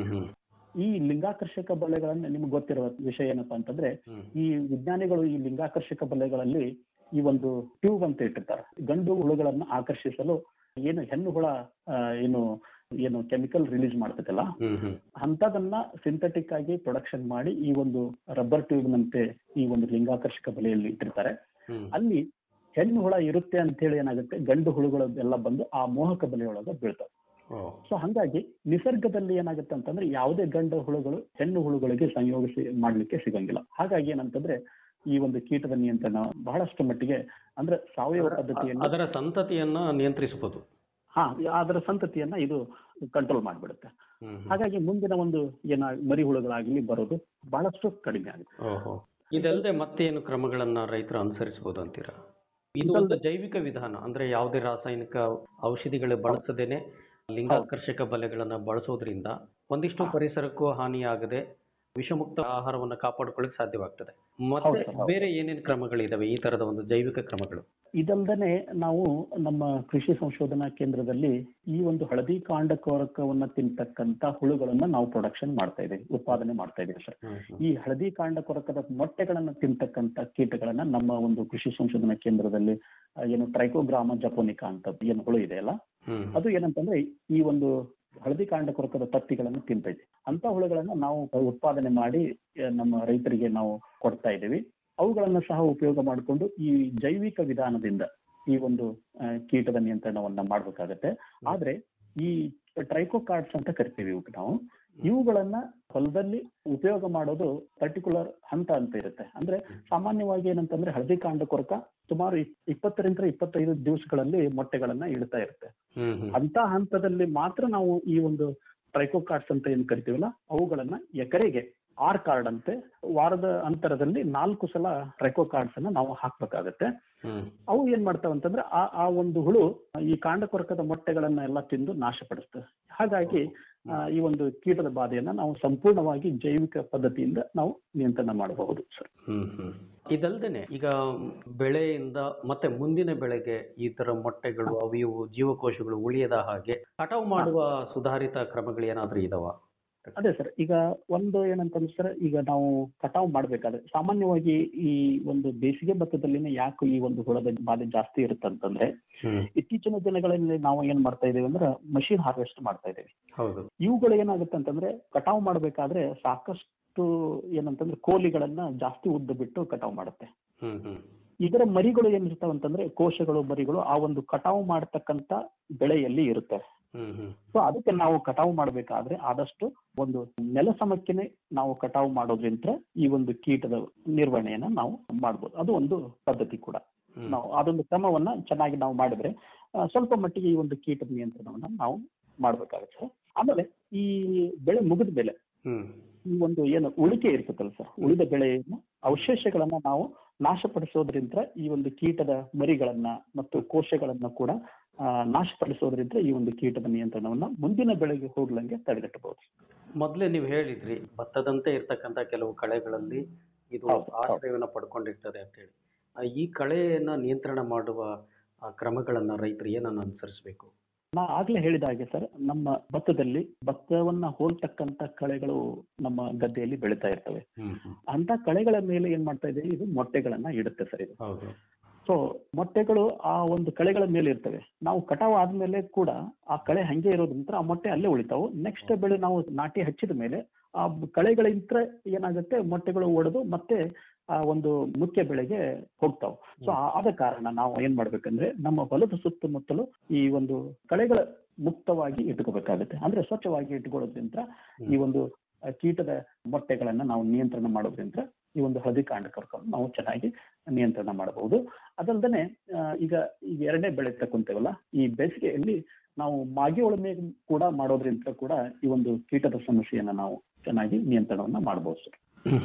ಈ ಲಿಂಗಾಕರ್ಷಕ ಬಲೆಗಳನ್ನ ನಿಮ್ಗೆ ಗೊತ್ತಿರುವ ವಿಷಯ ಏನಪ್ಪಾ ಅಂತಂದ್ರೆ ಈ ವಿಜ್ಞಾನಿಗಳು ಈ ಲಿಂಗಾಕರ್ಷಕ ಬಲೆಗಳಲ್ಲಿ ಈ ಒಂದು ಟ್ಯೂಬ್ ಅಂತ ಇಟ್ಟಿರ್ತಾರೆ ಗಂಡು ಹುಳುಗಳನ್ನ ಆಕರ್ಷಿಸಲು ಏನು ಹೆಣ್ಣು ಹುಳ ಆ, ಏನು ಏನು ಕೆಮಿಕಲ್ ರಿಲೀಸ್ ಮಾಡ್ತದಲ್ಲ ಅಂತದನ್ನ ಸಿಂಥೆಟಿಕ್ ಆಗಿ ಪ್ರೊಡಕ್ಷನ್ ಮಾಡಿ ಈ ಒಂದು ರಬ್ಬರ್ ಟ್ಯೂಬ್ ನಂತೆ ಈ ಒಂದು ಲಿಂಗಾಕರ್ಷಕ ಬಲೆಯಲ್ಲಿ ಇಟ್ಟಿರ್ತಾರೆ ಅಲ್ಲಿ ಹೆಣ್ಣು ಹುಳ ಇರುತ್ತೆ ಅಂತ ಹೇಳಿ ಏನಾಗುತ್ತೆ ಗಂಡು ಹುಳುಗಳು ಎಲ್ಲ ಬಂದು ಆ ಮೋಹಕ ಬಲೆಯೊಳಗೆ ಬೀಳ್ತವೆ ಸೊ ಹಂಗಾಗಿ ನಿಸರ್ಗದಲ್ಲಿ ಏನಾಗುತ್ತೆ ಅಂತಂದ್ರೆ ಯಾವುದೇ ಗಂಡು ಹುಳುಗಳು ಹೆಣ್ಣು ಹುಳುಗಳಿಗೆ ಸಂಯೋಗಿಸಿ ಮಾಡ್ಲಿಕ್ಕೆ ಸಿಗಂಗಿಲ್ಲ ಹಾಗಾಗಿ ಏನಂತಂದ್ರೆ ಈ ಒಂದು ಕೀಟದ ನಿಯಂತ್ರಣ ಬಹಳಷ್ಟು ಮಟ್ಟಿಗೆ ಅಂದ್ರೆ ಸಾವಯವ ಪದ್ಧತಿಯಲ್ಲಿ
ಅದರ ಸಂತತಿಯನ್ನ ನಿಯಂತ್ರಿಸಬಹುದು
ಹಾ ಅದರ ಸಂತತಿಯನ್ನ ಇದು ಕಂಟ್ರೋಲ್ ಮಾಡ್ಬಿಡುತ್ತೆ ಹಾಗಾಗಿ ಮುಂದಿನ ಒಂದು ಏನ ಮರಿ ಹುಳುಗಳಾಗ್ಲಿ ಬರೋದು ಬಹಳಷ್ಟು ಕಡಿಮೆ ಆಗುತ್ತೆ
ಓಹೋ ಇದಲ್ಲದೆ ಮತ್ತೇನು ಕ್ರಮಗಳನ್ನ ರೈತರು ಅನುಸರಿಸಬಹುದು ಅಂತೀರಾ ಇದು ಒಂದು ಜೈವಿಕ ವಿಧಾನ ಅಂದ್ರೆ ಯಾವುದೇ ರಾಸಾಯನಿಕ ಔಷಧಿಗಳು ಬಳಸದೇನೆ ಲಿಂಗಾಕರ್ಷಕ ಬಲೆಗಳನ್ನ ಬಳಸೋದ್ರಿಂದ ಒಂದಿಷ್ಟು ಪರಿಸರಕ್ಕೂ ಹಾನಿಯಾಗದೆ ವಿಷಮುಕ್ತ ಆಹಾರವನ್ನ ಕಾಪಾಡಿಕೊಳ್ಳಿಕ್ಕೆ ಸಾಧ್ಯವಾಗ್ತದೆ ಮತ್ತೆ
ಹೌದು, ಹೌದು.
ಬೇರೆ ಏನೇನು ಕ್ರಮಗಳಿದಾವೆ ಈ ತರದ ಒಂದು ಜೈವಿಕ ಕ್ರಮಗಳು
ಇದಲ್ದನೆ ನಾವು ನಮ್ಮ ಕೃಷಿ ಸಂಶೋಧನಾ ಕೇಂದ್ರದಲ್ಲಿ ಈ ಒಂದು ಹಳದಿ ಕಾಂಡ ಕೊರಕವನ್ನ ತಿಂತಕ್ಕಂತ ಹುಳುಗಳನ್ನ ನಾವು ಪ್ರೊಡಕ್ಷನ್ ಮಾಡ್ತಾ ಇದ್ದೀವಿ ಉತ್ಪಾದನೆ ಮಾಡ್ತಾ ಇದ್ದೀವಿ ಸರ್ ಈ ಹಳದಿ ಕಾಂಡ ಕೊರಕದ ಮೊಟ್ಟೆಗಳನ್ನ ತಿಂತಕ್ಕಂತ ಕೀಟಗಳನ್ನ ನಮ್ಮ ಒಂದು ಕೃಷಿ ಸಂಶೋಧನಾ ಕೇಂದ್ರದಲ್ಲಿ ಆ, ಏನು ಟ್ರೈಕೋಗ್ರಾಮ ಜಪೋನಿಕಾ ಅಂತ ಏನು ಹುಳು ಇದೆ ಅಲ್ಲ ಅದು ಏನಂತಂದ್ರೆ ಈ ಒಂದು ಹಳದಿ ಕಾಂಡ ಕೊರಕದ ತತ್ತಿಗಳನ್ನು ತಿಂತೈತಿ ಅಂತ ಹುಳುಗಳನ್ನ ನಾವು ಉತ್ಪಾದನೆ ಮಾಡಿ ಆ, ನಮ್ಮ ರೈತರಿಗೆ ನಾವು ಕೊಡ್ತಾ ಇದ್ದೀವಿ ಅವುಗಳನ್ನ ಸಹ ಉಪಯೋಗ ಮಾಡಿಕೊಂಡು ಈ ಜೈವಿಕ ವಿಧಾನದಿಂದ ಈ ಒಂದು ಆ, ಕೀಟದ ನಿಯಂತ್ರಣವನ್ನ ಮಾಡ್ಬೇಕಾಗತ್ತೆ ಆದ್ರೆ ಈ ಟ್ರೈಕೋಕಾರ್ಡ್ಸ್ ಅಂತ ಕರಿತೀವಿ ಇವಕ್ಕೆ ನಾವು ಇವುಗಳನ್ನ ಹೊಲದಲ್ಲಿ ಉಪಯೋಗ ಮಾಡೋದು ಪರ್ಟಿಕ್ಯುಲರ್ ಹಂತ ಅಂತ ಇರುತ್ತೆ ಅಂದ್ರೆ ಸಾಮಾನ್ಯವಾಗಿ ಏನಂತಂದ್ರೆ ಹಳದಿ ಕಾಂಡ ಕೊರಕ ಸುಮಾರು ಇಪ್- ಇಪ್ಪತ್ತರಿಂದ ಇಪ್ಪತ್ತೈದು ದಿವಸಗಳಲ್ಲಿ ಮೊಟ್ಟೆಗಳನ್ನ ಇಡ್ತಾ ಇರುತ್ತೆ ಅಂತ ಹಂತದಲ್ಲಿ ಮಾತ್ರ ನಾವು ಈ ಒಂದು ಟ್ರೈಕೋಕಾರ್ಡ್ಸ್ ಅಂತ ಏನ್ ಕರಿತೀವಲ್ಲ ಅವುಗಳನ್ನ ಎಕರೆಗೆ ಆರ್ ಕಾರ್ಡ್ ಅಂತೆ ವಾರದ ಅಂತರದಲ್ಲಿ ನಾಲ್ಕು ಸಲ ಟ್ರೈಕೋಕಾರ್ಡ್ಸ್ ಅನ್ನ ನಾವು ಹಾಕ್ಬೇಕಾಗತ್ತೆ ಅವು ಏನ್ ಮಾಡ್ತಾವ ಅಂತಂದ್ರೆ ಆ ಆ ಒಂದು ಹುಳು ಈ ಕಾಂಡ ಕೊರಕದ ಮೊಟ್ಟೆಗಳನ್ನ ಎಲ್ಲ ತಿಂದು ನಾಶಪಡಿಸ್ತವೆ ಹಾಗಾಗಿ ಆ, ಈ ಒಂದು ಕೀಟದ ಬಾಧೆಯನ್ನ ನಾವು ಸಂಪೂರ್ಣವಾಗಿ ಜೈವಿಕ ಪದ್ಧತಿಯಿಂದ ನಾವು ನಿಯಂತ್ರಣ ಮಾಡಬಹುದು ಸರ್
ಹ್ಮ್ ಹ್ಮ್ ಇದಲ್ದೇನೆ ಈಗ ಬೆಳೆಯಿಂದ ಮತ್ತೆ ಮುಂದಿನ ಬೆಳೆಗೆ ಈ ತರ ಮೊಟ್ಟೆಗಳು ಅವು ಇವು ಜೀವಕೋಶಗಳು ಉಳಿಯದ ಹಾಗೆ ಕಟಾವು ಮಾಡುವ ಸುಧಾರಿತ ಕ್ರಮಗಳು ಏನಾದ್ರೂ ಇದಾವ
ಅದೇ ಸರ್ ಈಗ ಒಂದು ಏನಂತಂದ್ರೆ ಸರ್ ಈಗ ನಾವು ಕಟಾವು ಮಾಡ್ಬೇಕಾದ್ರೆ ಸಾಮಾನ್ಯವಾಗಿ ಈ ಒಂದು ಬೇಸಿಗೆ ಭತ್ತದಲ್ಲಿನೇ ಯಾಕೆ ಈ ಒಂದು ಹುಳದ ಬಾಧೆ ಜಾಸ್ತಿ ಇರುತ್ತಂತಂದ್ರೆ ಇತ್ತೀಚಿನ ದಿನಗಳಲ್ಲಿ ನಾವು ಏನ್ ಮಾಡ್ತಾ ಇದೀವಿ ಅಂದ್ರೆ ಮಷಿನ್ ಹಾರ್ವೆಸ್ಟ್ ಮಾಡ್ತಾ ಇದೀವಿ
ಹೌದು
ಇವುಗಳು ಏನಾಗುತ್ತೆ ಅಂತಂದ್ರೆ ಕಟಾವು ಮಾಡ್ಬೇಕಾದ್ರೆ ಸಾಕಷ್ಟು ಏನಂತಂದ್ರೆ ಕೋಲಿಗಳನ್ನ ಜಾಸ್ತಿ ಉದ್ದ ಬಿಟ್ಟು ಕಟಾವು ಮಾಡುತ್ತೆ
ಹ್ಮ್ ಹ್ಮ್
ಇದರ ಮರಿಗಳು ಏನಿರ್ತಾವಂತಂದ್ರೆ ಕೋಶಗಳು ಮರಿಗಳು ಆ ಒಂದು ಕಟಾವು ಮಾಡತಕ್ಕಂತ ಬೆಳೆಯಲ್ಲಿ ಇರುತ್ತೆ
ಹ್ಮ್ ಹ್ಮ್
ಸೊ ಅದಕ್ಕೆ ನಾವು ಕಟಾವು ಮಾಡಬೇಕಾದ್ರೆ ಆದಷ್ಟು ಒಂದು ನೆಲ ಸಮಕ್ಕೆನೆ ನಾವು ಕಟಾವು ಮಾಡೋದ್ರಿಂದ ಈ ಒಂದು ಕೀಟದ ನಿರ್ವಹಣೆಯನ್ನ ನಾವು ಮಾಡ್ಬೋದು ಅದು ಒಂದು ಪದ್ಧತಿ ಕೂಡ ನಾವು ಅದೊಂದು ಕ್ರಮವನ್ನ ಚೆನ್ನಾಗಿ ನಾವು ಮಾಡಿದ್ರೆ ಆ, ಸ್ವಲ್ಪ ಮಟ್ಟಿಗೆ ಈ ಒಂದು ಕೀಟದ ನಿಯಂತ್ರಣವನ್ನ ನಾವು ಮಾಡ್ಬೇಕಾಗುತ್ತೆ ಆಮೇಲೆ ಈ ಬೆಳೆ ಮುಗಿದ ಬೆಲೆ
ಹ್ಮ್
ಈ ಒಂದು ಏನು ಉಳಿಕೆ ಇರ್ತದಲ್ಲ ಸರ್ ಉಳಿದ ಬೆಳೆಯನ್ನು ಅವಶೇಷಗಳನ್ನ ನಾವು ನಾಶಪಡಿಸೋದ್ರಿಂದ ಈ ಒಂದು ಕೀಟದ ಮರಿಗಳನ್ನ ಮತ್ತು ಕೋಶಗಳನ್ನ ಕೂಡ ಆ, ನಾಶಪಡಿಸೋದ್ರಿಂದ ಈ ಒಂದು ಕೀಟದ ನಿಯಂತ್ರಣವನ್ನ ಮುಂದಿನ ಬೆಳೆಗೆ ಹೋಗ್ಲಂಗೆ ತಡೆಗಟ್ಟಬಹುದು
ಮೊದಲೇ ನೀವು ಹೇಳಿದ್ರಿ ಭತ್ತದಂತೆ ಇರ್ತಕ್ಕಂಥ ಕೆಲವು ಕಳೆಗಳಲ್ಲಿ ಇದು
ಹೌದು, ಹೌದು.
ಆಶ್ರಯವನ್ನು ಪಡ್ಕೊಂಡಿರ್ತದೆ ಅಂತ ಹೇಳಿ ಆ, ಈ ಕಳೆಯನ್ನ ನಿಯಂತ್ರಣ ಮಾಡುವ ಆ, ಕ್ರಮಗಳನ್ನ ರೈತರು ಏನನ್ನ ಅನುಸರಿಸಬೇಕು
ನಾ ಆಗ್ಲೇ ಹೇಳಿದ ಹಾಗೆ ಸರ್ ನಮ್ಮ ಭತ್ತದಲ್ಲಿ ಭತ್ತವನ್ನ ಹೋಲ್ತಕ್ಕಂತ ಕಳೆಗಳು ನಮ್ಮ ಗದ್ದೆಯಲ್ಲಿ ಬೆಳೀತಾ ಇರ್ತವೆ ಅಂತ ಕಳೆಗಳ ಮೇಲೆ ಏನ್ ಮಾಡ್ತಾ ಇದೆ ಇದು ಮೊಟ್ಟೆಗಳನ್ನ ಇಡುತ್ತೆ ಸರ್ ಇದು
ಹೌದು
ಸೊ ಮೊಟ್ಟೆಗಳು ಆ ಒಂದು ಕಳೆಗಳ ಮೇಲೆ ಇರ್ತವೆ ನಾವು ಕಟಾವ್ ಆದ್ಮೇಲೆ ಕೂಡ ಆ ಕಳೆ ಹಂಗೆ ಇರೋದ್ರಿಂದ ಆ ಮೊಟ್ಟೆ ಅಲ್ಲೇ ಉಳಿತಾವು ನೆಕ್ಸ್ಟ್ ಬೆಳೆ ನಾವು ನಾಟಿ ಹಚ್ಚಿದ ಮೇಲೆ ಆ ಕಳೆಗಳಿಂದ ಏನಾಗುತ್ತೆ ಮೊಟ್ಟೆಗಳು ಒಡೆದು ಮತ್ತೆ ಆ ಒಂದು ಮುಖ್ಯ ಬೆಳೆಗೆ ಹೋಗ್ತಾವ್ ಸೊ ಆದ ಕಾರಣ ನಾವು ಏನ್ ಮಾಡ್ಬೇಕಂದ್ರೆ ನಮ್ಮ ಹೊಲದ ಸುತ್ತಮುತ್ತಲು ಈ ಒಂದು ಕಳೆಗಳ ಮುಕ್ತವಾಗಿ ಇಟ್ಕೋಬೇಕಾಗುತ್ತೆ ಅಂದ್ರೆ ಸ್ವಚ್ಛವಾಗಿ ಇಟ್ಕೊಳ್ಳೋದ್ರಿಂದ ಈ ಒಂದು ಆ, ಕೀಟದ ಮೊಟ್ಟೆಗಳನ್ನ ನಾವು ನಿಯಂತ್ರಣ ಮಾಡೋದ್ರಿಂದ ಈ ಒಂದು ಹಳದಿ ಕಾಂಡ ಕರ್ಕೊಂಡು ನಾವು ಚೆನ್ನಾಗಿ ನಿಯಂತ್ರಣ ಮಾಡಬಹುದು ಅದಲ್ದೇನೆ ಆ, ಈಗ ಈಗ ಎರಡನೇ ಬೆಳೆ ತಕೊಂತೇವಲ್ಲ ಈ ಬೇಸಿಗೆಯಲ್ಲಿ ನಾವು ಮಾಗಿ ಉಳುಮೆ ಕೂಡ ಮಾಡೋದ್ರಿಂದ ಕೂಡ ಈ ಒಂದು ಕೀಟದ ಸಮಸ್ಯೆಯನ್ನ ನಾವು ಚೆನ್ನಾಗಿ ನಿಯಂತ್ರಣವನ್ನ ಮಾಡಬಹುದು ಸರ್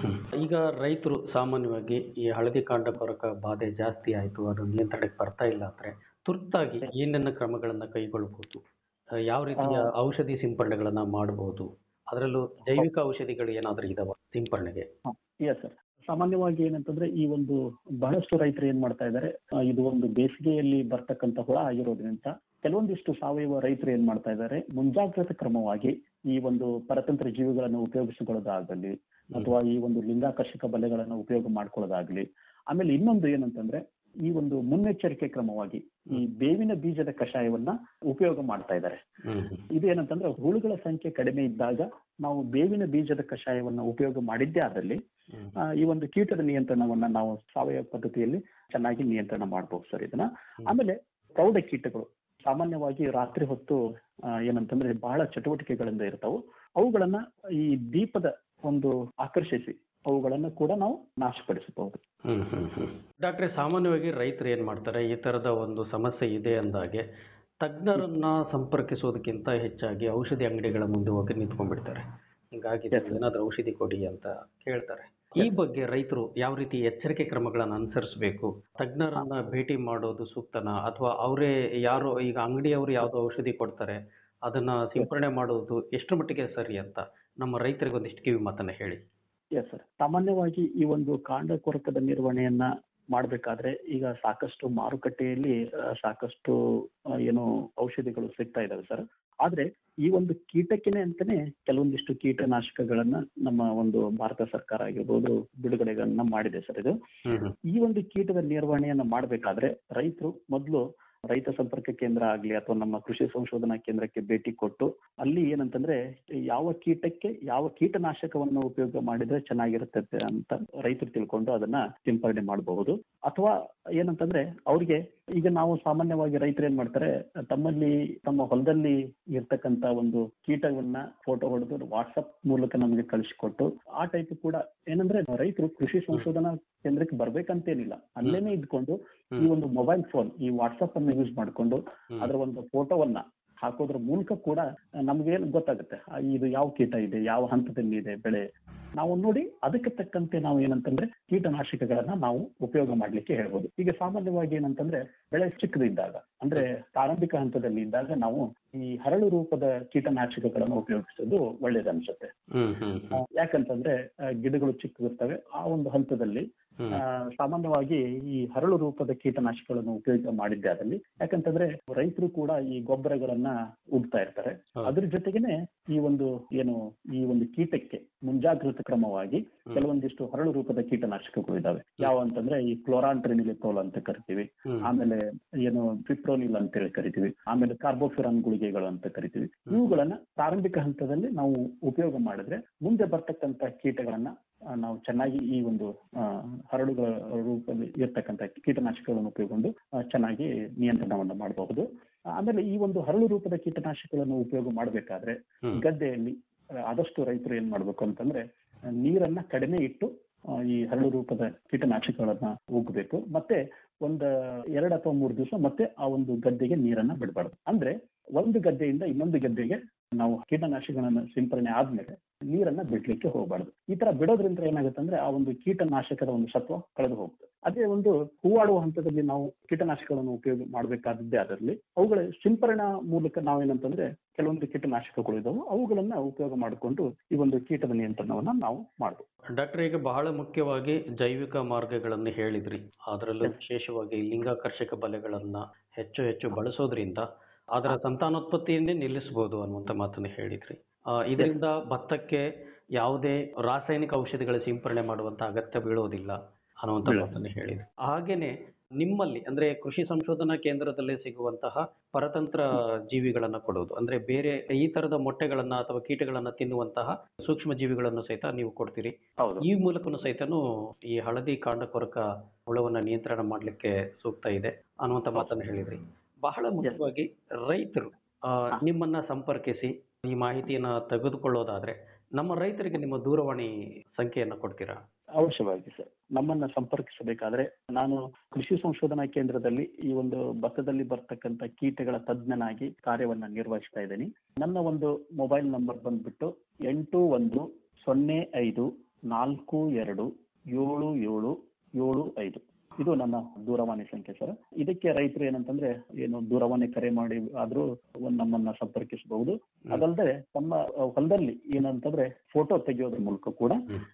ಈಗ ರೈತರು ಸಾಮಾನ್ಯವಾಗಿ ಈ ಹಳದಿ ಕಾಂಡ ಕೊರಕ ಬಾಧೆ ಜಾಸ್ತಿ ಆಯಿತು ಅದು ನಿಯಂತ್ರಣಕ್ಕೆ ಬರ್ತಾ ಇಲ್ಲ ಅಂದ್ರೆ ತುರ್ತಾಗಿ ಏನೆನ್ನ ಕ್ರಮಗಳನ್ನ ಕೈಗೊಳ್ಳಬಹುದು ಆ, ಯಾವ ರೀತಿಯ ಔಷಧಿ ಸಿಂಪರಣೆಗಳನ್ನ ಮಾಡಬಹುದು ಅದರಲ್ಲೂ ಜೈವಿಕ ಔಷಧಿಗಳು ಏನಾದರೂ ಇದಾವ ಸಿಂಪರಣೆಗೆ
ಎಸ್ ಸರ್ ಸಾಮಾನ್ಯವಾಗಿ ಏನಂತಂದ್ರೆ ಈ ಒಂದು ಬಹಳಷ್ಟು ರೈತರು ಏನ್ ಮಾಡ್ತಾ ಇದ್ದಾರೆ ಆ, ಇದು ಒಂದು ಬೇಸಿಗೆಯಲ್ಲಿ ಬರ್ತಕ್ಕಂತ ಹುಳ ಆಗಿರೋದ್ರಿಂದ ಕೆಲವೊಂದಿಷ್ಟು ಸಾವಯವ ರೈತರು ಏನ್ ಮಾಡ್ತಾ ಇದ್ದಾರೆ ಮುಂಜಾಗ್ರತಾ ಕ್ರಮವಾಗಿ ಈ ಒಂದು ಪರತಂತ್ರ ಜೀವಿಗಳನ್ನು ಉಪಯೋಗಿಸಿಕೊಳ್ಳೋದಾಗಲಿ ಅಥವಾ ಈ ಒಂದು ಲಿಂಗಾಕರ್ಷಕ ಬಲೆಗಳನ್ನು ಉಪಯೋಗ ಮಾಡ್ಕೊಳ್ಳೋದಾಗ್ಲಿ ಆಮೇಲೆ ಇನ್ನೊಂದು ಏನಂತಂದ್ರೆ ಈ ಒಂದು ಮುನ್ನೆಚ್ಚರಿಕೆ ಕ್ರಮವಾಗಿ ಈ ಬೇವಿನ ಬೀಜದ ಕಷಾಯವನ್ನ ಉಪಯೋಗ ಮಾಡ್ತಾ ಇದ್ದಾರೆ ಇದು ಏನಂತಂದ್ರೆ ಹುಳುಗಳ ಸಂಖ್ಯೆ ಕಡಿಮೆ ಇದ್ದಾಗ ನಾವು ಬೇವಿನ ಬೀಜದ ಕಷಾಯವನ್ನ ಉಪಯೋಗ ಮಾಡಿದ್ದೇ ಆದಲ್ಲಿ ಆ, ಈ ಒಂದು ಕೀಟದ ನಿಯಂತ್ರಣವನ್ನ ನಾವು ಸಾವಯವ ಪದ್ಧತಿಯಲ್ಲಿ ಚೆನ್ನಾಗಿ ನಿಯಂತ್ರಣ ಮಾಡಬಹುದು ಸರ್ ಇದನ್ನ ಆಮೇಲೆ ಪ್ರೌಢ ಕೀಟಗಳು ಸಾಮಾನ್ಯವಾಗಿ ರಾತ್ರಿ ಹೊತ್ತು ಆ, ಏನಂತಂದ್ರೆ ಬಹಳ ಚಟುವಟಿಕೆಗಳಿಂದ ಇರ್ತಾವು ಅವುಗಳನ್ನ ಈ ದೀಪದ ಒಂದು ಆಕರ್ಷಿಸಿ ಅವುಗಳನ್ನ ಕೂಡ ನಾವು ನಾಶಪಡಿಸಬಹುದು
ಡಾಕ್ಟ್ರೆ ಸಾಮಾನ್ಯವಾಗಿ ರೈತರು ಏನು ಮಾಡ್ತಾರೆ ಈ ಥರದ ಒಂದು ಸಮಸ್ಯೆ ಇದೆ ಅಂದಾಗೆ ತಜ್ಞರನ್ನ ಸಂಪರ್ಕಿಸೋದಕ್ಕಿಂತ ಹೆಚ್ಚಾಗಿ ಔಷಧಿ ಅಂಗಡಿಗಳ ಮುಂದೆ ಹೋಗಿ ನಿಂತ್ಕೊಂಡ್ಬಿಡ್ತಾರೆ ಹಿಂಗಾಗಿ ಏನಾದರೂ ಔಷಧಿ ಕೊಡಿ ಅಂತ ಕೇಳ್ತಾರೆ ಈ ಬಗ್ಗೆ ರೈತರು ಯಾವ ರೀತಿ ಎಚ್ಚರಿಕೆ ಕ್ರಮಗಳನ್ನು ಅನುಸರಿಸಬೇಕು ತಜ್ಞರನ್ನ ಭೇಟಿ ಮಾಡೋದು ಸೂಕ್ತನಾ ಅಥವಾ ಅವರೇ ಯಾರು ಈಗ ಅಂಗಡಿಯವರು ಯಾವುದೋ ಔಷಧಿ ಕೊಡ್ತಾರೆ ಅದನ್ನ ಸಿಂಪರಣೆ ಮಾಡೋದು ಎಷ್ಟರ ಮಟ್ಟಿಗೆ ಸರಿ ಅಂತ ನಮ್ಮ ರೈತರಿಗೆ ಒಂದಿಷ್ಟು ಕಿವಿ ಮಾತನ್ನ ಹೇಳಿ
ಎಸ್ ಸರ್ ಸಾಮಾನ್ಯವಾಗಿ ಈ ಒಂದು ಕಾಂಡ ಕೊರಕದ ನಿರ್ವಹಣೆಯನ್ನ ಮಾಡ್ಬೇಕಾದ್ರೆ ಈಗ ಸಾಕಷ್ಟು ಮಾರುಕಟ್ಟೆಯಲ್ಲಿ ಆ, ಸಾಕಷ್ಟು ಆ, ಏನು ಔಷಧಿಗಳು ಸಿಗ್ತಾ ಇದಾವೆ ಸರ್ ಆದ್ರೆ ಈ ಒಂದು ಕೀಟಕ್ಕೆನೆ ಅಂತಾನೆ ಕೆಲವೊಂದಿಷ್ಟು ಕೀಟನಾಶಕಗಳನ್ನ ನಮ್ಮ ಒಂದು ಭಾರತ ಸರ್ಕಾರ ಆಗಿರ್ಬೋದು ಬಿಡುಗಡೆಗಳನ್ನ ಮಾಡಿದೆ ಸರ್ ಇದು ಈ ಒಂದು ಕೀಟದ ನಿರ್ವಹಣೆಯನ್ನ ಮಾಡಬೇಕಾದ್ರೆ ರೈತರು ಮೊದಲು ರೈತ ಸಂಪರ್ಕ ಕೇಂದ್ರ ಆಗ್ಲಿ ಅಥವಾ ನಮ್ಮ ಕೃಷಿ ಸಂಶೋಧನಾ ಕೇಂದ್ರಕ್ಕೆ ಭೇಟಿ ಕೊಟ್ಟು ಅಲ್ಲಿ ಏನಂತಂದ್ರೆ ಯಾವ ಕೀಟಕ್ಕೆ ಯಾವ ಕೀಟನಾಶಕವನ್ನು ಉಪಯೋಗ ಮಾಡಿದ್ರೆ ಚೆನ್ನಾಗಿರುತ್ತೆ ಅಂತ ರೈತರು ತಿಳ್ಕೊಂಡು ಅದನ್ನ ಸಿಂಪರಣೆ ಮಾಡಬಹುದು ಅಥವಾ ಏನಂತಂದ್ರೆ ಅವ್ರಿಗೆ ಈಗ ನಾವು ಸಾಮಾನ್ಯವಾಗಿ ರೈತರು ಏನ್ ಮಾಡ್ತಾರೆ ತಮ್ಮಲ್ಲಿ ತಮ್ಮ ಹೊಲದಲ್ಲಿ ಇರ್ತಕ್ಕಂತ ಒಂದು ಕೀಟವನ್ನ ಫೋಟೋ ಹೊಡೆದು ವಾಟ್ಸಪ್ ಮೂಲಕ ನಮಗೆ ಕಳಿಸಿಕೊಟ್ಟು ಆ ಟೈಪ್ ಕೂಡ ಏನಂದ್ರೆ ರೈತರು ಕೃಷಿ ಸಂಶೋಧನಾ ಕೇಂದ್ರಕ್ಕೆ ಬರ್ಬೇಕಂತೇನಿಲ್ಲ ಅಲ್ಲೇನೆ ಇದ್ಕೊಂಡು ಈ ಒಂದು ಮೊಬೈಲ್ ಫೋನ್ ಈ ವಾಟ್ಸಪ್ ಅನ್ನು ಯೂಸ್ ಮಾಡ್ಕೊಂಡು ಅದರ ಒಂದು ಫೋಟೋವನ್ನ ಹಾಕೋದ್ರ ಮೂಲಕ ಕೂಡ ನಮ್ಗೇನ್ ಗೊತ್ತಾಗುತ್ತೆ ಆ, ಇದು ಯಾವ ಕೀಟ ಇದೆ ಯಾವ ಹಂತದಲ್ಲಿ ಇದೆ ಬೆಳೆ ನಾವು ನೋಡಿ ಅದಕ್ಕೆ ತಕ್ಕಂತೆ ನಾವು ಏನಂತಂದ್ರೆ ಕೀಟನಾಶಕಗಳನ್ನ ನಾವು ಉಪಯೋಗ ಮಾಡ್ಲಿಕ್ಕೆ ಹೇಳ್ಬೋದು ಈಗ ಸಾಮಾನ್ಯವಾಗಿ ಏನಂತಂದ್ರೆ ಬೆಳೆ ಚಿಕ್ಕದಿದ್ದಾಗ ಅಂದ್ರೆ ಪ್ರಾರಂಭಿಕ ಹಂತದಲ್ಲಿ ಇದ್ದಾಗ ನಾವು ಈ ಹರಳು ರೂಪದ ಕೀಟನಾಶಕಗಳನ್ನು ಉಪಯೋಗಿಸೋದು ಒಳ್ಳೇದನ್ಸುತ್ತೆ ಆ, ಯಾಕಂತಂದ್ರೆ ಆ, ಗಿಡಗಳು ಚಿಕ್ಕದಿರ್ತವೆ ಆ ಒಂದು ಹಂತದಲ್ಲಿ ಆ, ಸಾಮಾನ್ಯವಾಗಿ ಈ ಹರಳು ರೂಪದ ಕೀಟನಾಶಕಗಳನ್ನು ಉಪಯೋಗ ಮಾಡಿದ್ದೆ ಆದಲ್ಲಿ ಯಾಕಂತಂದ್ರೆ ರೈತರು ಕೂಡ ಈ ಗೊಬ್ಬರಗಳನ್ನ ಉಡ್ತಾ ಇರ್ತಾರೆ ಅದ್ರ ಜೊತೆಗೇನೆ ಈ ಒಂದು ಏನು ಈ ಒಂದು ಕೀಟಕ್ಕೆ ಮುಂಜಾಗ್ರತಾ ಕ್ರಮವಾಗಿ ಕೆಲವೊಂದಿಷ್ಟು ಹರಳು ರೂಪದ ಕೀಟನಾಶಕಗಳು ಇದಾವೆ ಯಾವ ಅಂತಂದ್ರೆ ಈ ಕ್ಲೋರಾಂಟ್ರಿನಿಲಿಥೋಲ್ ಅಂತ ಕರಿತೀವಿ ಆಮೇಲೆ ಏನು ಫಿಪ್ರೋನಿಲ್ ಅಂತ ಹೇಳಿ ಕರಿತೀವಿ ಆಮೇಲೆ ಕಾರ್ಬೋಫಿರಾನ್ ಗುಳಿಗೆಗಳು ಅಂತ ಕರಿತೀವಿ ಇವುಗಳನ್ನ ಪ್ರಾರಂಭಿಕ ಹಂತದಲ್ಲಿ ನಾವು ಉಪಯೋಗ ಮಾಡಿದ್ರೆ ಮುಂದೆ ಬರ್ತಕ್ಕಂತ ಕೀಟಗಳನ್ನ ಆ, ನಾವು ಚೆನ್ನಾಗಿ ಈ ಒಂದು ಆ, ಹರಳುಗಳ ರೂಪದಲ್ಲಿ ಇರ್ತಕ್ಕಂಥ ಕೀಟನಾಶಕಗಳನ್ನು ಉಪಯೋಗಗೊಂಡು ಆ, ಚೆನ್ನಾಗಿ ನಿಯಂತ್ರಣವನ್ನು ಮಾಡಬಹುದು ಆಮೇಲೆ ಈ ಒಂದು ಹರಳು ರೂಪದ ಕೀಟನಾಶಕಗಳನ್ನು ಉಪಯೋಗ ಮಾಡಬೇಕಾದ್ರೆ ಗದ್ದೆಯಲ್ಲಿ ಆ, ಆದಷ್ಟು ರೈತರು ಏನ್ ಮಾಡ್ಬೇಕು ಅಂತಂದ್ರೆ ಆ, ನೀರನ್ನ ಕಡಿಮೆ ಇಟ್ಟು ಆ, ಈ ಹರಳು ರೂಪದ ಕೀಟನಾಶಕಗಳನ್ನ ಉಗ್ಬೇಕು ಮತ್ತೆ ಒಂದ್ ಎರಡ್ ಅಥವಾ ಮೂರು ದಿವಸ ಮತ್ತೆ ಆ ಒಂದು ಗದ್ದೆಗೆ ನೀರನ್ನ ಬಿಡಬಾರ್ದು ಅಂದ್ರೆ ಒಂದು ಗದ್ದೆಯಿಂದ ಇನ್ನೊಂದು ಗದ್ದೆಗೆ ನಾವು ಕೀಟನಾಶಕಗಳನ್ನ ಸಿಂಪರಣೆ ಆದ್ಮೇಲೆ ನೀರನ್ನ ಬಿಡ್ಲಿಕ್ಕೆ ಹೋಗಬಾರ್ದು ಈ ತರ ಬಿಡೋದ್ರಿಂದ ಏನಾಗುತ್ತೆ ಅಂದ್ರೆ ಆ ಒಂದು ಕೀಟನಾಶಕದ ಒಂದು ಸತ್ವ ಕಳೆದು ಹೋಗುತ್ತೆ ಅದೇ ಒಂದು ಹೂವಾಡುವ ಹಂತದಲ್ಲಿ ನಾವು ಕೀಟನಾಶಕಗಳನ್ನು ಉಪಯೋಗ ಮಾಡಬೇಕಾದದ್ದೇ ಅದರಲ್ಲಿ ಅವುಗಳ ಸಿಂಪರಣಾ ಮೂಲಕ ನಾವೇನಂತಂದ್ರೆ ಕೆಲವೊಂದು ಕೀಟನಾಶಕಗಳು ಇದಾವೆ ಅವುಗಳನ್ನ ಉಪಯೋಗ ಮಾಡಿಕೊಂಡು ಈ ಒಂದು ಕೀಟದ ನಿಯಂತ್ರಣವನ್ನ ನಾವು ಮಾಡಬಹುದು
ಡಾಕ್ಟರ್ ಈಗ ಬಹಳ ಮುಖ್ಯವಾಗಿ ಜೈವಿಕ ಮಾರ್ಗಗಳನ್ನು ಹೇಳಿದ್ರಿ ಅದರಲ್ಲೂ ವಿಶೇಷವಾಗಿ ಲಿಂಗಾಕರ್ಷಕ ಬಲೆಗಳನ್ನ ಹೆಚ್ಚು ಹೆಚ್ಚು ಬಳಸೋದ್ರಿಂದ ಅದರ ಸಂತಾನೋತ್ಪತ್ತಿಯನ್ನೇ ನಿಲ್ಲಿಸಬಹುದು ಅನ್ನುವಂಥ ಮಾತನ್ನು ಹೇಳಿದ್ರಿ ಆ, ಇದರಿಂದ ಭತ್ತಕ್ಕೆ ಯಾವುದೇ ರಾಸಾಯನಿಕ ಔಷಧಿಗಳ ಸಿಂಪರಣೆ ಮಾಡುವಂತ ಅಗತ್ಯ ಬೀಳೋದಿಲ್ಲ ಅನ್ನುವಂಥ
ಬೀಳೋದಿಲ್ಲ.
ಮಾತನ್ನು ಹೇಳಿದ್ರಿ ಹಾಗೇನೆ ನಿಮ್ಮಲ್ಲಿ ಅಂದ್ರೆ ಕೃಷಿ ಸಂಶೋಧನಾ ಕೇಂದ್ರದಲ್ಲಿ ಸಿಗುವಂತಹ ಪರತಂತ್ರ ಜೀವಿಗಳನ್ನ ಕೊಡೋದು ಅಂದ್ರೆ ಬೇರೆ ಈ ತರದ ಮೊಟ್ಟೆಗಳನ್ನ ಅಥವಾ ಕೀಟಗಳನ್ನ ತಿನ್ನುವಂತಹ ಸೂಕ್ಷ್ಮ ಜೀವಿಗಳನ್ನು ಸಹಿತ ನೀವು ಕೊಡ್ತೀರಿ
ಹೌದು
ಈ ಮೂಲಕನೂ ಸಹಿತನು ಈ ಹಳದಿ ಕಾಂಡ ಕೊರಕ ಹುಳವನ್ನ ನಿಯಂತ್ರಣ ಮಾಡಲಿಕ್ಕೆ ಸೂಕ್ತ ಇದೆ ಅನ್ನುವಂಥ ಮಾತನ್ನು ಹೇಳಿದ್ರಿ ಬಹಳ ಮುಖ್ಯವಾಗಿ ರೈತರು ಆ, ನಿಮ್ಮನ್ನ ಸಂಪರ್ಕಿಸಿ ಈ ಮಾಹಿತಿಯನ್ನ ತೆಗೆದುಕೊಳ್ಳೋದಾದ್ರೆ ನಮ್ಮ ರೈತರಿಗೆ ನಿಮ್ಮ ದೂರವಾಣಿ ಸಂಖ್ಯೆಯನ್ನ ಕೊಡ್ತೀರಾ
ಅವಶ್ಯವಾಗಿ ಸರ್ ನಮ್ಮನ್ನ ಸಂಪರ್ಕಿಸಬೇಕಾದ್ರೆ ನಾನು ಕೃಷಿ ಸಂಶೋಧನಾ ಕೇಂದ್ರದಲ್ಲಿ ಈ ಒಂದು ಭತ್ತದಲ್ಲಿ ಬರ್ತಕ್ಕಂಥ ಕೀಟಗಳ ತಜ್ಞನಾಗಿ ಕಾರ್ಯವನ್ನ ನಿರ್ವಹಿಸ್ತಾ ಇದ್ದೀನಿ ನನ್ನ ಒಂದು ಮೊಬೈಲ್ ನಂಬರ್ ಬಂದ್ಬಿಟ್ಟು ಎಂಟು ಒಂದು ಸೊನ್ನೆ ಐದು ನಾಲ್ಕು ಎರಡು ಏಳು ಏಳು ಏಳು ಐದು ಇದು ನನ್ನ ದೂರವಾಣಿ ಸಂಖ್ಯೆ ಸರ್ ಇದಕ್ಕೆ ರೈತರು ಏನಂತಂದ್ರೆ ಏನು ದೂರವಾಣಿ ಕರೆ ಮಾಡಿ ಆದ್ರೂ ಒಂದ್ ನಮ್ಮನ್ನ ಸಂಪರ್ಕಿಸಬಹುದು ಅದಲ್ಲದೆ ತಮ್ಮ ಹೊಲದಲ್ಲಿ ಏನಂತಂದ್ರೆ ಫೋಟೋ ತೆಗೆಯೋದ್ರ ಮೂಲಕ ಕೂಡ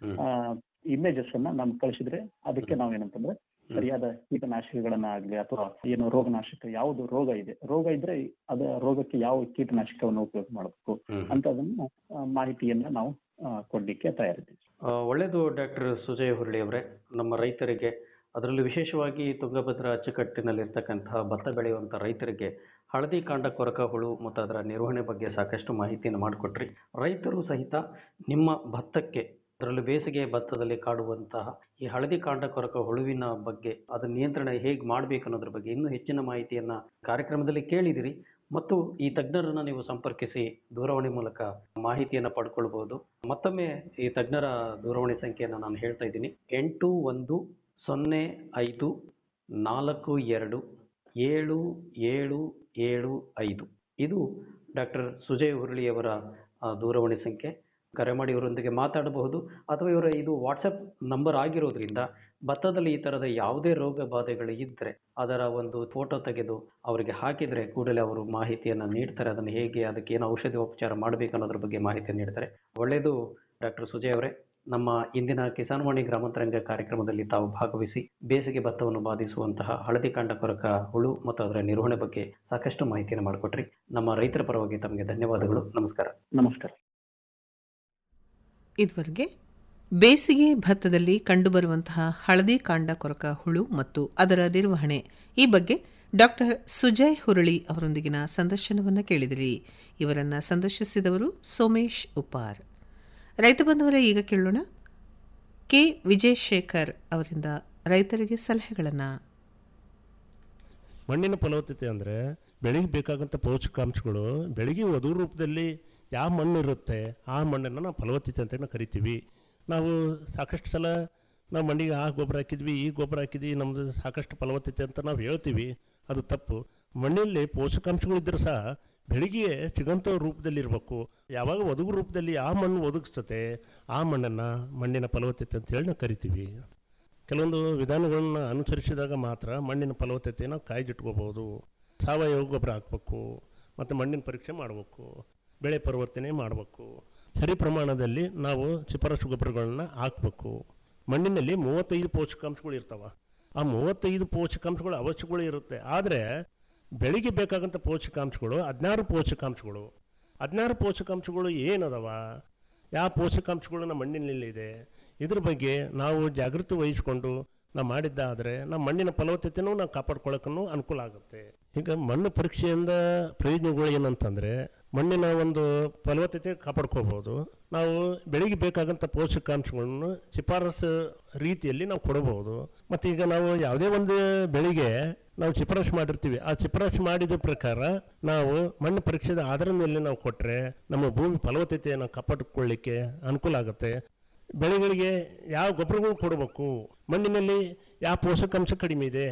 ಇಮೇಜಸ್ ಅನ್ನ ನಮ್ಗೆ ಕಳಿಸಿದ್ರೆ ಅದಕ್ಕೆ ನಾವೇನಂತಂದ್ರೆ ಸರಿಯಾದ ಕೀಟನಾಶಕಗಳನ್ನ ಆಗ್ಲಿ ಅಥವಾ ಏನು ರೋಗನಾಶಕ ಯಾವುದು ರೋಗ ಇದೆ ರೋಗ ಇದ್ರೆ ಅದ ರೋಗಕ್ಕೆ ಯಾವ ಕೀಟನಾಶಕವನ್ನು ಉಪಯೋಗ ಮಾಡಬೇಕು ಅಂತದನ್ನ ಆ, ಮಾಹಿತಿಯನ್ನ ನಾವು ಆ, ಕೊಡ್ಲಿಕ್ಕೆ ತಯಾರಿದ್ದೀವಿ
ಆ, ಒಳ್ಳೆಯದು ಡಾಕ್ಟರ್ ಸುಜಯ್ ಹುರುಳಿ ಅವರೇ ನಮ್ಮ ರೈತರಿಗೆ ಅದರಲ್ಲೂ ವಿಶೇಷವಾಗಿ ತುಂಗಭದ್ರಾ ಅಚ್ಚುಕಟ್ಟಿನಲ್ಲಿರ್ತಕ್ಕಂತಹ ಭತ್ತ ಬೆಳೆಯುವಂಥ ರೈತರಿಗೆ ಹಳದಿ ಕಾಂಡ ಕೊರಕ ಹುಳು ಮತ್ತು ಅದರ ನಿರ್ವಹಣೆ ಬಗ್ಗೆ ಸಾಕಷ್ಟು ಮಾಹಿತಿಯನ್ನು ಮಾಡಿಕೊಟ್ರಿ ರೈತರು ಸಹಿತ ನಿಮ್ಮ ಭತ್ತಕ್ಕೆ ಅದರಲ್ಲೂ ಬೇಸಿಗೆ ಭತ್ತದಲ್ಲಿ ಕಾಡುವಂತಹ ಈ ಹಳದಿ ಕಾಂಡ ಕೊರಕ ಹುಳುವಿನ ಬಗ್ಗೆ ಅದರ ನಿಯಂತ್ರಣ ಹೇಗೆ ಮಾಡಬೇಕು ಅನ್ನೋದ್ರ ಬಗ್ಗೆ ಇನ್ನೂ ಹೆಚ್ಚಿನ ಮಾಹಿತಿಯನ್ನ ಕಾರ್ಯಕ್ರಮದಲ್ಲಿ ಕೇಳಿದಿರಿ ಮತ್ತು ಈ ತಜ್ಞರನ್ನ ನೀವು ಸಂಪರ್ಕಿಸಿ ದೂರವಾಣಿ ಮೂಲಕ ಮಾಹಿತಿಯನ್ನು ಪಡ್ಕೊಳ್ಬಹುದು ಮತ್ತೊಮ್ಮೆ ಈ ತಜ್ಞರ ದೂರವಾಣಿ ಸಂಖ್ಯೆಯನ್ನು ನಾನು ಹೇಳ್ತಾ ಇದ್ದೀನಿ ಎಂಟು ಒಂದು ಸೊನ್ನೆ ಐದು ನಾಲ್ಕು ಎರಡು ಏಳು ಏಳು ಏಳು ಐದು ಇದು ಡಾಕ್ಟರ್ ಸುಜಯ್ ಹುರುಳಿಯವರ ಆ, ದೂರವಾಣಿ ಸಂಖ್ಯೆ ಕರೆ ಮಾಡಿ ಇವರೊಂದಿಗೆ ಮಾತಾಡಬಹುದು ಅಥವಾ ಇವರ ಇದು ವಾಟ್ಸಪ್ ನಂಬರ್ ಆಗಿರೋದ್ರಿಂದ ಭತ್ತದಲ್ಲಿ ಈ ಥರದ ಯಾವುದೇ ರೋಗ ಬಾಧೆಗಳು ಇದ್ದರೆ ಅದರ ಒಂದು ಫೋಟೋ ತೆಗೆದು ಅವರಿಗೆ ಹಾಕಿದರೆ ಕೂಡಲೇ ಅವರು ಮಾಹಿತಿಯನ್ನು ನೀಡ್ತಾರೆ ಅದನ್ನು ಹೇಗೆ ಅದಕ್ಕೆ ಏನು ಔಷಧಿ ಉಪಚಾರ ಮಾಡಬೇಕು ಅನ್ನೋದ್ರ ಬಗ್ಗೆ ಮಾಹಿತಿ ನೀಡ್ತಾರೆ ಒಳ್ಳೆಯದು ಡಾಕ್ಟರ್ ಸುಜಯ್ ಅವರೇ ನಮ್ಮ ಇಂದಿನ ಕಿಸಾನ್ವಾಣಿ ಗ್ರಾಮಾಂತರಂಗ ಕಾರ್ಯಕ್ರಮದಲ್ಲಿ ತಾವು ಭಾಗವಹಿಸಿ ಬೇಸಿಗೆ ಭತ್ತವನ್ನು ಬಾಧಿಸುವಂತಹ ಹಳದಿ ಕಾಂಡ ಕೊರಕ ಹುಳು ಮತ್ತು ಅದರ ನಿರ್ವಹಣೆ ಬಗ್ಗೆ ಸಾಕಷ್ಟು ಮಾಹಿತಿಯನ್ನು ಮಾಡಿಕೊಟ್ರಿ ನಮ್ಮ ರೈತರ ಪರವಾಗಿ ತಮಗೆ ಧನ್ಯವಾದಗಳು ನಮಸ್ಕಾರ
ನಮಸ್ಕಾರ
ಇದುವರೆಗೆ ಬೇಸಿಗೆ ಭತ್ತದಲ್ಲಿ ಕಂಡುಬರುವಂತಹ ಹಳದಿ ಕಾಂಡ ಕೊರಕ ಹುಳು ಮತ್ತು ಅದರ ನಿರ್ವಹಣೆ ಈ ಬಗ್ಗೆ ಡಾಕ್ಟರ್ ಸುಜಯ್ ಹುರುಳಿ ಅವರೊಂದಿಗಿನ ಸಂದರ್ಶನವನ್ನು ಕೇಳಿದಿರಿ ಇವರನ್ನ ಸಂದರ್ಶಿಸಿದವರು ಸೋಮೇಶ್ ಉಪಾರ್ ರೈತ ಬಂಧುವರೇ ಈಗ ಕೇಳೋಣ ಕೆ ವಿಜಯ್ ಶೇಖರ್ ಅವರಿಂದ ರೈತರಿಗೆ ಸಲಹೆಗಳನ್ನು
ಮಣ್ಣಿನ ಫಲವತ್ತತೆ ಅಂದರೆ ಬೆಳೆಗೆ ಬೇಕಾದಂಥ ಪೋಷಕಾಂಶಗಳು ಬೆಳೆಗೆ ವಧು ರೂಪದಲ್ಲಿ ಯಾವ ಮಣ್ಣು ಇರುತ್ತೆ ಆ ಮಣ್ಣನ್ನು ನಾವು ಫಲವತ್ತತೆ ಅಂತ ನಾವು ಕರಿತೀವಿ ನಾವು ಸಾಕಷ್ಟು ಸಲ ನಾವು ಮಣ್ಣಿಗೆ ಆ ಗೊಬ್ಬರ ಹಾಕಿದ್ವಿ ಈ ಗೊಬ್ಬರ ಹಾಕಿದ್ವಿ ನಮ್ಮದು ಸಾಕಷ್ಟು ಫಲವತ್ತತೆ ಅಂತ ನಾವು ಹೇಳ್ತೀವಿ ಅದು ತಪ್ಪು ಮಣ್ಣಲ್ಲಿ ಪೋಷಕಾಂಶಗಳಿದ್ದರೂ ಸಹ ಬೆಳೆಗೆ ಸಿಗಂಥ ರೂಪದಲ್ಲಿ ಇರಬೇಕು ಯಾವಾಗ ಒದಗು ರೂಪದಲ್ಲಿ ಆ ಮಣ್ಣು ಒದಗಿಸ್ತತೆ ಆ ಮಣ್ಣನ್ನು ಮಣ್ಣಿನ ಫಲವತ್ತತೆ ಅಂತ ಹೇಳಿ ನಾವು ಕರಿತೀವಿ ಕೆಲವೊಂದು ವಿಧಾನಗಳನ್ನ ಅನುಸರಿಸಿದಾಗ ಮಾತ್ರ ಮಣ್ಣಿನ ಫಲವತ್ತತೆಯನ್ನು ಕಾಯ್ದಿಟ್ಕೋಬೋದು ಸಾವಯವ ಗೊಬ್ಬರ ಹಾಕಬೇಕು ಮತ್ತು ಮಣ್ಣಿನ ಪರೀಕ್ಷೆ ಮಾಡಬೇಕು ಬೆಳೆ ಪರಿವರ್ತನೆ ಮಾಡಬೇಕು ಸರಿ ಪ್ರಮಾಣದಲ್ಲಿ ನಾವು ಶಿಫಾರಸು ಗೊಬ್ಬರಗಳನ್ನ ಹಾಕಬೇಕು ಮಣ್ಣಿನಲ್ಲಿ ಮೂವತ್ತೈದು ಪೋಷಕಾಂಶಗಳು ಇರ್ತಾವ ಆ ಮೂವತ್ತೈದು ಪೋಷಕಾಂಶಗಳು ಅವಶ್ಯಗಳು ಇರುತ್ತೆ ಆದರೆ ಬೆಳೆಗೆ ಬೇಕಾದಂಥ ಪೋಷಕಾಂಶಗಳು ಹದಿನಾರು ಪೋಷಕಾಂಶಗಳು ಹದಿನಾರು ಪೋಷಕಾಂಶಗಳು ಏನದವ ಯಾವ ಪೋಷಕಾಂಶಗಳು ನಮ್ಮ ಮಣ್ಣಿನಲ್ಲಿದೆ ಇದ್ರ ಬಗ್ಗೆ ನಾವು ಜಾಗೃತಿ ವಹಿಸ್ಕೊಂಡು ನಾವು ಮಾಡಿದ್ದಾದರೆ ನಮ್ಮ ಮಣ್ಣಿನ ಫಲವತ್ತತೆನೂ ನಾವು ಕಾಪಾಡ್ಕೊಳ್ಳೋಕ್ಕೂ ಅನುಕೂಲ ಆಗುತ್ತೆ ಈಗ ಮಣ್ಣು ಪರೀಕ್ಷೆಯಿಂದ ಪ್ರಯೋಜನಗಳು ಏನಂತಂದರೆ ಮಣ್ಣಿನ ಒಂದು ಫಲವತ್ತತೆ ಕಾಪಾಡ್ಕೋಬೋದು ನಾವು ಬೆಳೆಗೆ ಬೇಕಾದಂಥ ಪೋಷಕಾಂಶಗಳನ್ನು ಶಿಫಾರಸು ರೀತಿಯಲ್ಲಿ ನಾವು ಕೊಡಬಹುದು ಮತ್ತು ಈಗ ನಾವು ಯಾವುದೇ ಒಂದು ಬೆಳೆಗೆ ನಾವು ಶಿಫಾರಸು ಮಾಡಿರ್ತೀವಿ ಆ ಶಿಫಾರಸು ಮಾಡಿದ ಪ್ರಕಾರ ನಾವು ಮಣ್ಣು ಪರೀಕ್ಷೆದ ಆಧಾರದ ಮೇಲೆ ನಾವು ಕೊಟ್ಟರೆ ನಮ್ಮ ಭೂಮಿ ಫಲವತ್ತತೆಯನ್ನು ಕಾಪಾಡಿಕೊಳ್ಳಿಕ್ಕೆ ಅನುಕೂಲ ಆಗುತ್ತೆ ಬೆಳೆಗಳಿಗೆ ಯಾವ ಗೊಬ್ಬರಗಳು ಕೊಡಬೇಕು ಮಣ್ಣಿನಲ್ಲಿ ಯಾವ ಪೋಷಕಾಂಶ ಕಡಿಮೆ ಇದೆ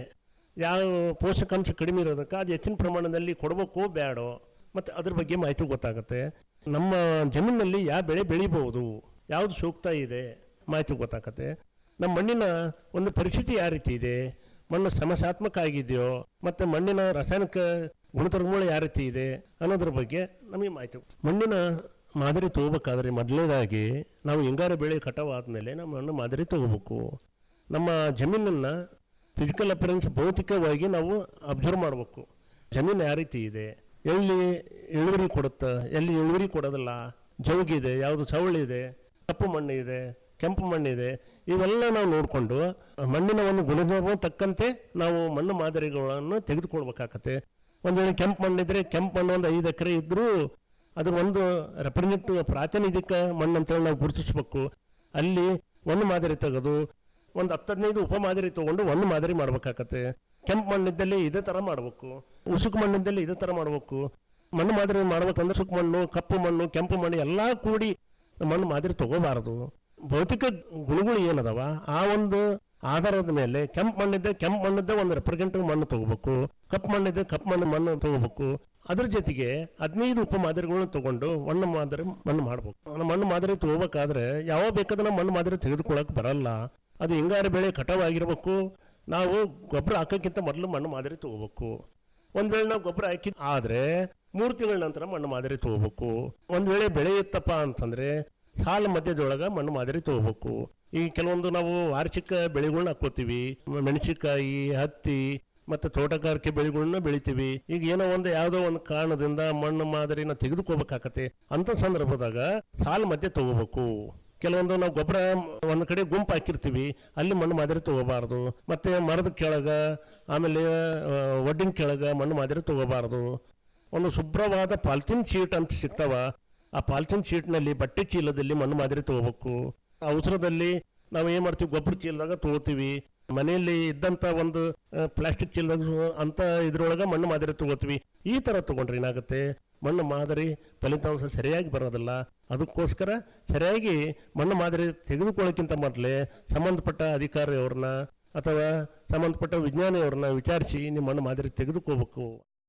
ಯಾವ ಪೋಷಕಾಂಶ ಕಡಿಮೆ ಇರೋದಕ್ಕೆ ಅದು ಹೆಚ್ಚಿನ ಪ್ರಮಾಣದಲ್ಲಿ ಕೊಡಬೇಕೋ ಬೇಡೋ ಮತ್ತು ಅದ್ರ ಬಗ್ಗೆ ಮಾಹಿತಿ ಗೊತ್ತಾಗುತ್ತೆ ನಮ್ಮ ಜಮೀನಿನಲ್ಲಿ ಯಾವ ಬೆಳೆ ಬೆಳಿಬೋದು ಯಾವುದು ಸೂಕ್ತ ಇದೆ ಮಾಹಿತಿ ಗೊತ್ತಾಗತ್ತೆ ನಮ್ಮ ಮಣ್ಣಿನ ಒಂದು ಪರಿಸ್ಥಿತಿ ಯಾವ ರೀತಿ ಇದೆ ಮಣ್ಣು ಸಮಸ್ಯಾತ್ಮಕ ಆಗಿದೆಯೋ ಮತ್ತು ಮಣ್ಣಿನ ರಾಸಾಯನಿಕ ಗುಣಧರ್ಮಗಳು ಯಾವ ರೀತಿ ಇದೆ ಅನ್ನೋದ್ರ ಬಗ್ಗೆ ನಮಗೆ ಮಾಹಿತಿ ಮಣ್ಣಿನ ಮಾದರಿ ತಗೋಬೇಕಾದ್ರೆ ಮೊದಲನೇದಾಗಿ ನಾವು ಹಿಂಗಾರು ಬೆಳೆ ಕಟಾವು ಆದಮೇಲೆ ನಾವು ಮಣ್ಣು ಮಾದರಿ ತಗೋಬೇಕು ನಮ್ಮ ಜಮೀನನ್ನು ಫಿಸಿಕಲ್ ಅಪಿರೆನ್ಸ್ ಭೌತಿಕವಾಗಿ ನಾವು ಅಬ್ಸರ್ವ್ ಮಾಡಬೇಕು ಜಮೀನು ಯಾವ ರೀತಿ ಇದೆ ಎಲ್ಲಿ ಇಳುವರಿ ಕೊಡುತ್ತೆ ಎಲ್ಲಿ ಇಳುವರಿ ಕೊಡೋದಿಲ್ಲ ಜೌಗಿದೆ ಯಾವುದು ಸವಳಿದೆ ಕಪ್ಪು ಮಣ್ಣು ಇದೆ ಕೆಂಪು ಮಣ್ಣಿದೆ ಇವೆಲ್ಲ ನಾವು ನೋಡಿಕೊಂಡು ಮಣ್ಣಿನ ಒಂದು ಗುಣಧರ್ಮ ತಕ್ಕಂತೆ ನಾವು ಮಣ್ಣು ಮಾದರಿಗಳನ್ನು ತೆಗೆದುಕೊಳ್ಬೇಕಾಗತ್ತೆ ಒಂದು ವೇಳೆ ಕೆಂಪು ಮಣ್ಣಿದ್ರೆ ಕೆಂಪು ಮಣ್ಣು ಒಂದು ಐದು ಎಕರೆ ಇದ್ದರೂ ಅದ್ರ ಒಂದು ರೆಪ್ರೆಸೆಂಟೇಟಿವ್ ಪ್ರಾತಿನಿಧಿಕ ಮಣ್ಣು ಅಂತೇಳಿ ನಾವು ಗುರುತಿಸ್ಬೇಕು ಅಲ್ಲಿ ಒಂದು ಮಾದರಿ ತೆಗೆದು ಒಂದು ಹತ್ತು ಹದಿನೈದು ಉಪ ಮಾದರಿ ತಗೊಂಡು ಒಂದು ಮಾದರಿ ಮಾಡ್ಬೇಕಾಗತ್ತೆ ಕೆಂಪು ಮಣ್ಣಿದ್ದಲ್ಲಿ ಇದೇ ಥರ ಮಾಡಬೇಕು ಉಸುಕು ಮಣ್ಣಿದ್ದಲ್ಲಿ ಇದೇ ಥರ ಮಾಡಬೇಕು ಮಣ್ಣು ಮಾದರಿ ಮಾಡ್ಬೇಕಂದ್ರೆ ಸುಕ್ ಮಣ್ಣು ಕಪ್ಪು ಮಣ್ಣು ಕೆಂಪು ಮಣ್ಣು ಎಲ್ಲ ಕೂಡಿ ಮಣ್ಣು ಮಾದರಿ ತಗೋಬಾರದು ಭೌತಿಕ ಗುಣಗಳು ಏನದವ ಆ ಒಂದು ಆಧಾರದ ಮೇಲೆ ಕೆಂಪು ಮಣ್ಣಿದ್ದೆ ಕೆಂಪು ಮಣ್ಣಿದ್ದೆ ಒಂದು ರೆಪ್ರೆಸೆಂಟೇಟಿವ್ ಮಣ್ಣು ತಗೋಬೇಕು ಕಪ್ಪು ಮಣ್ಣಿದ್ದೆ ಕಪ್ಪು ಮಣ್ಣು ಮಣ್ಣು ತಗೋಬೇಕು ಅದ್ರ ಜೊತೆಗೆ ಹದಿನೈದು ಉಪ ಮಾದರಿಗಳನ್ನ ತಗೊಂಡು ಮಣ್ಣು ಮಾದರಿ ಮಣ್ಣು ಮಾಡ್ಬೇಕು ಆ ಮಣ್ಣು ಮಾದರಿ ತಗೋಬೇಕಾದ್ರೆ ಯಾವ ಬೇಕಾದ್ರೆ ಮಣ್ಣು ಮಾದರಿ ತೆಗೆದುಕೊಳ್ಳಕ್ ಬರಲ್ಲ ಅದು ಹಿಂಗಾರು ಬೆಳೆ ಕಟಾವಾಗಿರ್ಬೇಕು ನಾವು ಗೊಬ್ಬರ ಹಾಕೋಕ್ಕಿಂತ ಮೊದಲು ಮಣ್ಣು ಮಾದರಿ ತಗೋಬೇಕು ಒಂದ್ ವೇಳೆ ನಾವು ಗೊಬ್ಬರ ಹಾಕಿ ಆದ್ರೆ ಮೂರು ತಿಂಗಳ ನಂತರ ಮಣ್ಣು ಮಾದರಿ ತಗೋಬೇಕು ಒಂದ್ ವೇಳೆ ಬೆಳೆ ಇತ್ತಪ್ಪ ಅಂತಂದ್ರೆ ಸಾಲ ಮಧ್ಯದೊಳಗ ಮಣ್ಣು ಮಾದರಿ ತಗೋಬೇಕು ಈ ಕೆಲವೊಂದು ನಾವು ವಾರ್ಷಿಕ ಬೆಳೆಗಳನ್ನ ಹಾಕೋತೀವಿ ಮ- ಮೆಣಸಿನಕಾಯಿ ಹತ್ತಿ ಮತ್ತೆ ತೋಟಗಾರಿಕೆ ಬೆಳೆಗಳನ್ನ ಬೆಳಿತೀವಿ ಈಗ ಏನೋ ಒಂದು ಯಾವುದೋ ಒಂದು ಕಾರಣದಿಂದ ಮಣ್ಣು ಮಾದರಿನ ತೆಗೆದುಕೋಬೇಕಾಗತ್ತೆ ಅಂತ ಸಂದರ್ಭದಾಗ ಸಾಲ ಮಧ್ಯೆ ತಗೋಬೇಕು ಕೆಲವೊಂದು ನಾವು ಗೊಬ್ಬರ ಒಂದು ಕಡೆ ಗುಂಪು ಹಾಕಿರ್ತೀವಿ ಅಲ್ಲಿ ಮಣ್ಣು ಮಾದರಿ ತಗೋಬಾರ್ದು ಮತ್ತೆ ಮರದ ಕೆಳಗ ಆಮೇಲೆ ಆ, ಒಡ್ಡಿನ ಕೆಳಗ ಮಣ್ಣು ಮಾದರಿ ತಗೋಬಾರ್ದು ಒಂದು ಶುಭ್ರವಾದ ಪಾಲಿಥಿನ್ ಶೀಟ್ ಅಂತ ಸಿಗ್ತಾವ ಆ ಪಾಲಿಥಿನ್ ಶೀಟ್ನಲ್ಲಿ ಬಟ್ಟೆ ಚೀಲದಲ್ಲಿ ಮಣ್ಣು ಮಾದರಿ ತಗೋಬೇಕು ಅವಸರದಲ್ಲಿ ನಾವು ಏನ್ ಮಾಡ್ತೀವಿ ಗೊಬ್ಬರ ಚೀಲದಾಗ ತಗೋತೀವಿ ಮನೆಯಲ್ಲಿ ಇದ್ದಂತ ಒಂದು ಪ್ಲಾಸ್ಟಿಕ್ ಚೀಲದಾಗ ಅಂತ ಇದ್ರೊಳಗ ಮಣ್ಣು ಮಾದರಿ ತಗೋತೀವಿ ಈ ತರ ತಗೊಂಡ್ರೆ ಏನಾಗುತ್ತೆ ಮಣ್ಣು ಮಾದರಿ ಫಲಿತಾಂಶ ಸರಿಯಾಗಿ ಬರೋದಿಲ್ಲ ಅದಕ್ಕೋಸ್ಕರ ಸರಿಯಾಗಿ ಮಣ್ಣು ಮಾದರಿ ತೆಗೆದುಕೊಳ್ಳೋಕ್ಕಿಂತ ಮೊದಲೇ ಸಂಬಂಧಪಟ್ಟ ಅಧಿಕಾರಿಯವ್ರನ್ನ ಅಥವಾ ಸಂಬಂಧಪಟ್ಟ ವಿಜ್ಞಾನಿಯವ್ರನ್ನ ವಿಚಾರಿಸಿ ನಿಮ್ಮ ಮಣ್ಣು ಮಾದರಿ ತೆಗೆದುಕೋಬೇಕು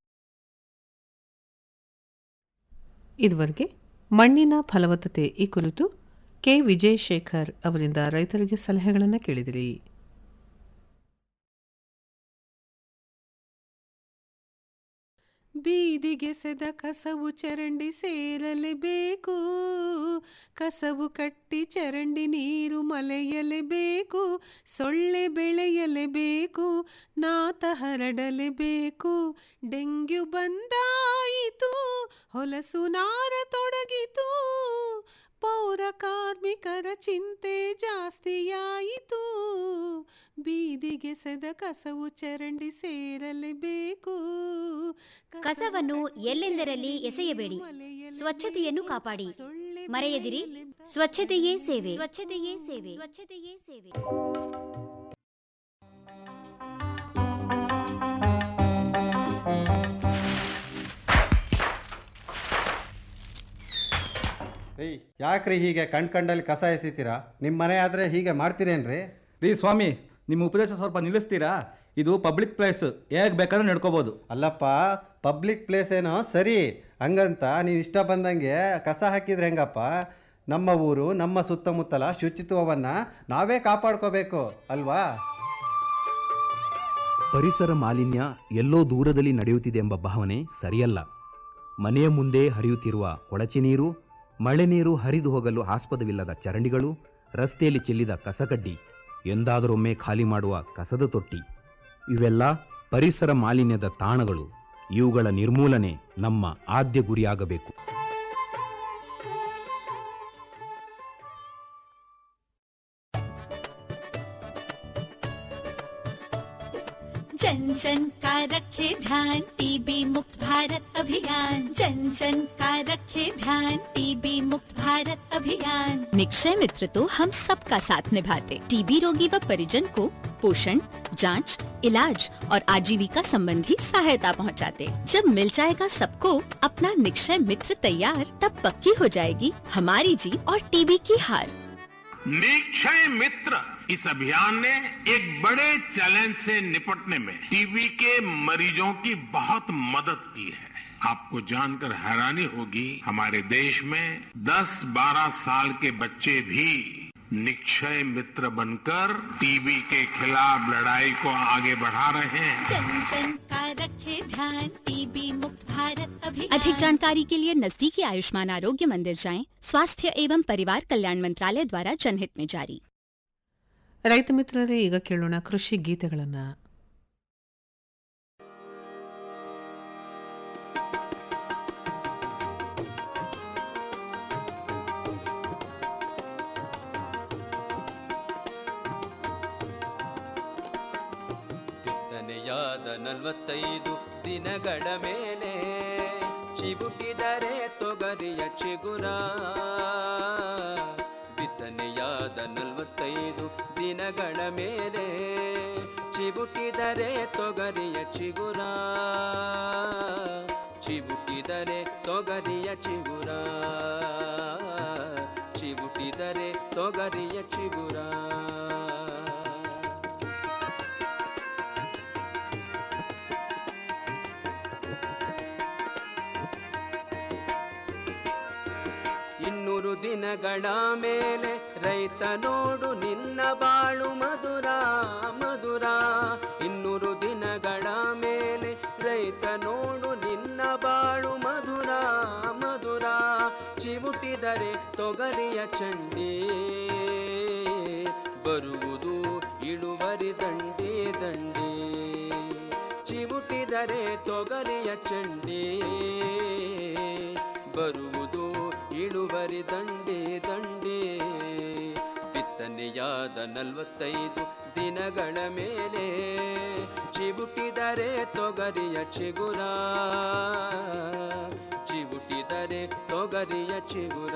ಇದುವರೆಗೆ ಮಣ್ಣಿನ ಫಲವತ್ತತೆ ಈ ಕುರಿತು ಕೆ ವಿಜಯ್ ಶೇಖರ್ ಅವರಿಂದ ರೈತರಿಗೆ ಸಲಹೆಗಳನ್ನು ಕೇಳಿದಿರಿ ಬೀದಿಗೆಸೆದ ಕಸವು ಚರಂಡಿ ಸೇರಲೇಬೇಕು ಕಸವು ಕಟ್ಟಿ ಚರಂಡಿ ನೀರು ಮಲೆಯಲೇಬೇಕು ಸೊಳ್ಳೆ ಬೆಳೆಯಲೇಬೇಕು ನಾತ ಹರಡಲೇಬೇಕು ಡೆಂಗ್ಯೂ ಬಂದಾಯಿತು ಹೊಲಸು ನಾರ ತೊಡಗಿತು ಪೌರ ಕಾರ್ಮಿಕರ ಚಿಂತೆ ಜಾಸ್ತಿಯಾಯಿತು ಬೀದಿಗೆಸೆದ ಕಸವು ಚರಂಡಿ ಸೇರಲೇಬೇಕು
ಕಸವನ್ನು ಎಲ್ಲೆಂದರಲ್ಲಿ ಎಸೆಯಬೇಡಿ ಸ್ವಚ್ಛತೆಯನ್ನು ಕಾಪಾಡಿ ಮರೆಯದಿರಿ ಸ್ವಚ್ಛತೆಯೇ ಸೇವೆ ಸ್ವಚ್ಛತೆಯೇ ಸೇವೆ ಸ್ವಚ್ಛತೆಯೇ ಸೇವೆ
ಏಯ್ ಯಾಕ್ರಿ ಹೀಗೆ ಕಣ್ ಕಂಡಲ್ಲಿ ಕಸ ಎಸಿತೀರಾ ನಿಮ್ಮ ಮನೆ ಆದರೆ ಹೀಗೆ ಮಾಡ್ತೀರೇನ್ರಿ
ರೀ ಸ್ವಾಮಿ ನಿಮ್ಮ ಉಪದೇಶ ಸ್ವಲ್ಪ ನಿಲ್ಲಿಸ್ತೀರಾ ಇದು ಪಬ್ಲಿಕ್ ಪ್ಲೇಸ್ ಹೇಗೆ ಬೇಕಾದ್ರೂ ನಡ್ಕೋಬೋದು
ಅಲ್ಲಪ್ಪ ಪಬ್ಲಿಕ್ ಪ್ಲೇಸ್ ಏನೋ ಸರಿ ಹಂಗಂತ ನೀವು ಇಷ್ಟ ಬಂದಂಗೆ ಕಸ ಹಾಕಿದ್ರೆ ಹೆಂಗಪ್ಪ ನಮ್ಮ ಊರು ನಮ್ಮ ಸುತ್ತಮುತ್ತಲ ಶುಚಿತ್ವವನ್ನು ನಾವೇ ಕಾಪಾಡ್ಕೋಬೇಕು ಅಲ್ವಾ
ಪರಿಸರ ಮಾಲಿನ್ಯ ಎಲ್ಲೋ ದೂರದಲ್ಲಿ ನಡೆಯುತ್ತಿದೆ ಎಂಬ ಭಾವನೆ ಸರಿಯಲ್ಲ ಮನೆಯ ಮುಂದೆ ಹರಿಯುತ್ತಿರುವ ಕೊಳಚೆ ನೀರು ಮಳೆ ನೀರು ಹರಿದು ಹೋಗಲು ಆಸ್ಪದವಿಲ್ಲದ ಚರಂಡಿಗಳು ರಸ್ತೆಯಲ್ಲಿ ಚೆಲ್ಲಿದ ಕಸಕಡ್ಡಿ ಎಂದಾದರೊಮ್ಮೆ ಖಾಲಿ ಮಾಡುವ ಕಸದ ತೊಟ್ಟಿ ಇವೆಲ್ಲ ಪರಿಸರ ಮಾಲಿನ್ಯದ ತಾಣಗಳು ಇವುಗಳ ನಿರ್ಮೂಲನೆ ನಮ್ಮ ಆದ್ಯ ಗುರಿಯಾಗಬೇಕು
जन जन का रखे ध्यान टीबी मुक्त भारत अभियान जन जन का रखे ध्यान टीबी मुक्त भारत अभियान
निक्षय मित्र तो हम सबका साथ निभाते टीबी रोगी व परिजन को पोषण जांच, इलाज और आजीविका संबंधी सहायता पहुंचाते। जब मिल जाएगा सबको अपना निक्षय मित्र तैयार तब पक्की हो जाएगी हमारी जीत और टीबी की हार
निक्षय मित्र इस अभियान ने एक बड़े चैलेंज से निपटने में टीबी के मरीजों की बहुत मदद की है आपको जानकर हैरानी होगी हमारे देश में 10-12 साल के बच्चे भी निक्षय मित्र बनकर टीबी के खिलाफ लड़ाई को आगे बढ़ा रहे हैं
जन जन का रखे ध्यान टीबी मुक्त भारत अभियान
अधिक जानकारी के लिए नजदीकी आयुष्मान आरोग्य मंदिर जाएं स्वास्थ्य एवं परिवार कल्याण मंत्रालय द्वारा जनहित में जारी
ರೈತ ಮಿತ್ರರೇ ಈಗ ಕೇಳೋಣ ಕೃಷಿ ಗೀತೆಗಳನ್ನ
ಬಿತ್ತನೆಯಾದ ನಲವತ್ತೈದು ದಿನಗಳ ಮೇಲೆ ಚಿಬುಟಿದರೆ ತೊಗರಿಯ ಚಿಗುರ ಬಿತ್ತನೆಯಾದ ನಲವತ್ತೈದು ದಿನಗಳ ಮೇಲೆ ಚಿಬುಟಿದರೆ ತೊಗರಿಯ ಚಿಗುರ ಚಿಬುಟಿದರೆ ತೊಗರಿಯ ಚಿಗುರ ಚಿಬುಟಿದರೆ ತೊಗರಿಯ ಚಿಗುರ ಇನ್ನೂರು ದಿನಗಳ ಮೇಲೆ ರೈತ ನೋಡು ನಿನ್ನ ಬಾಳು ಮಧುರ ಮಧುರ ಇನ್ನೂರು ದಿನಗಳ ಮೇಲೆ ರೈತ ನೋಡು ನಿನ್ನ ಬಾಳು ಮಧುರ ಮಧುರ ಚಿವುಟಿದರೆ ತೊಗರಿಯ ಚಂಡಿ ಬರುವುದು ಇಳುವರಿ ದಂಡಿ ದಂಡಿ ಚಿವುಟಿದರೆ ತೊಗರಿಯ ಚಂಡಿ ಬರುವುದು ಇಳುವರಿ ದಂಡಿ ದಂಡಿ ಬಿತ್ತನೆಯಾದ ನಲವತ್ತೈದು ದಿನಗಳ ಮೇಲೆ ಚಿಬುಟಿದರೆ ತೊಗರಿಯ ಚಿಗುರ ಚಿಬುಟಿದರೆ ತೊಗರಿಯ ಚಿಗುರ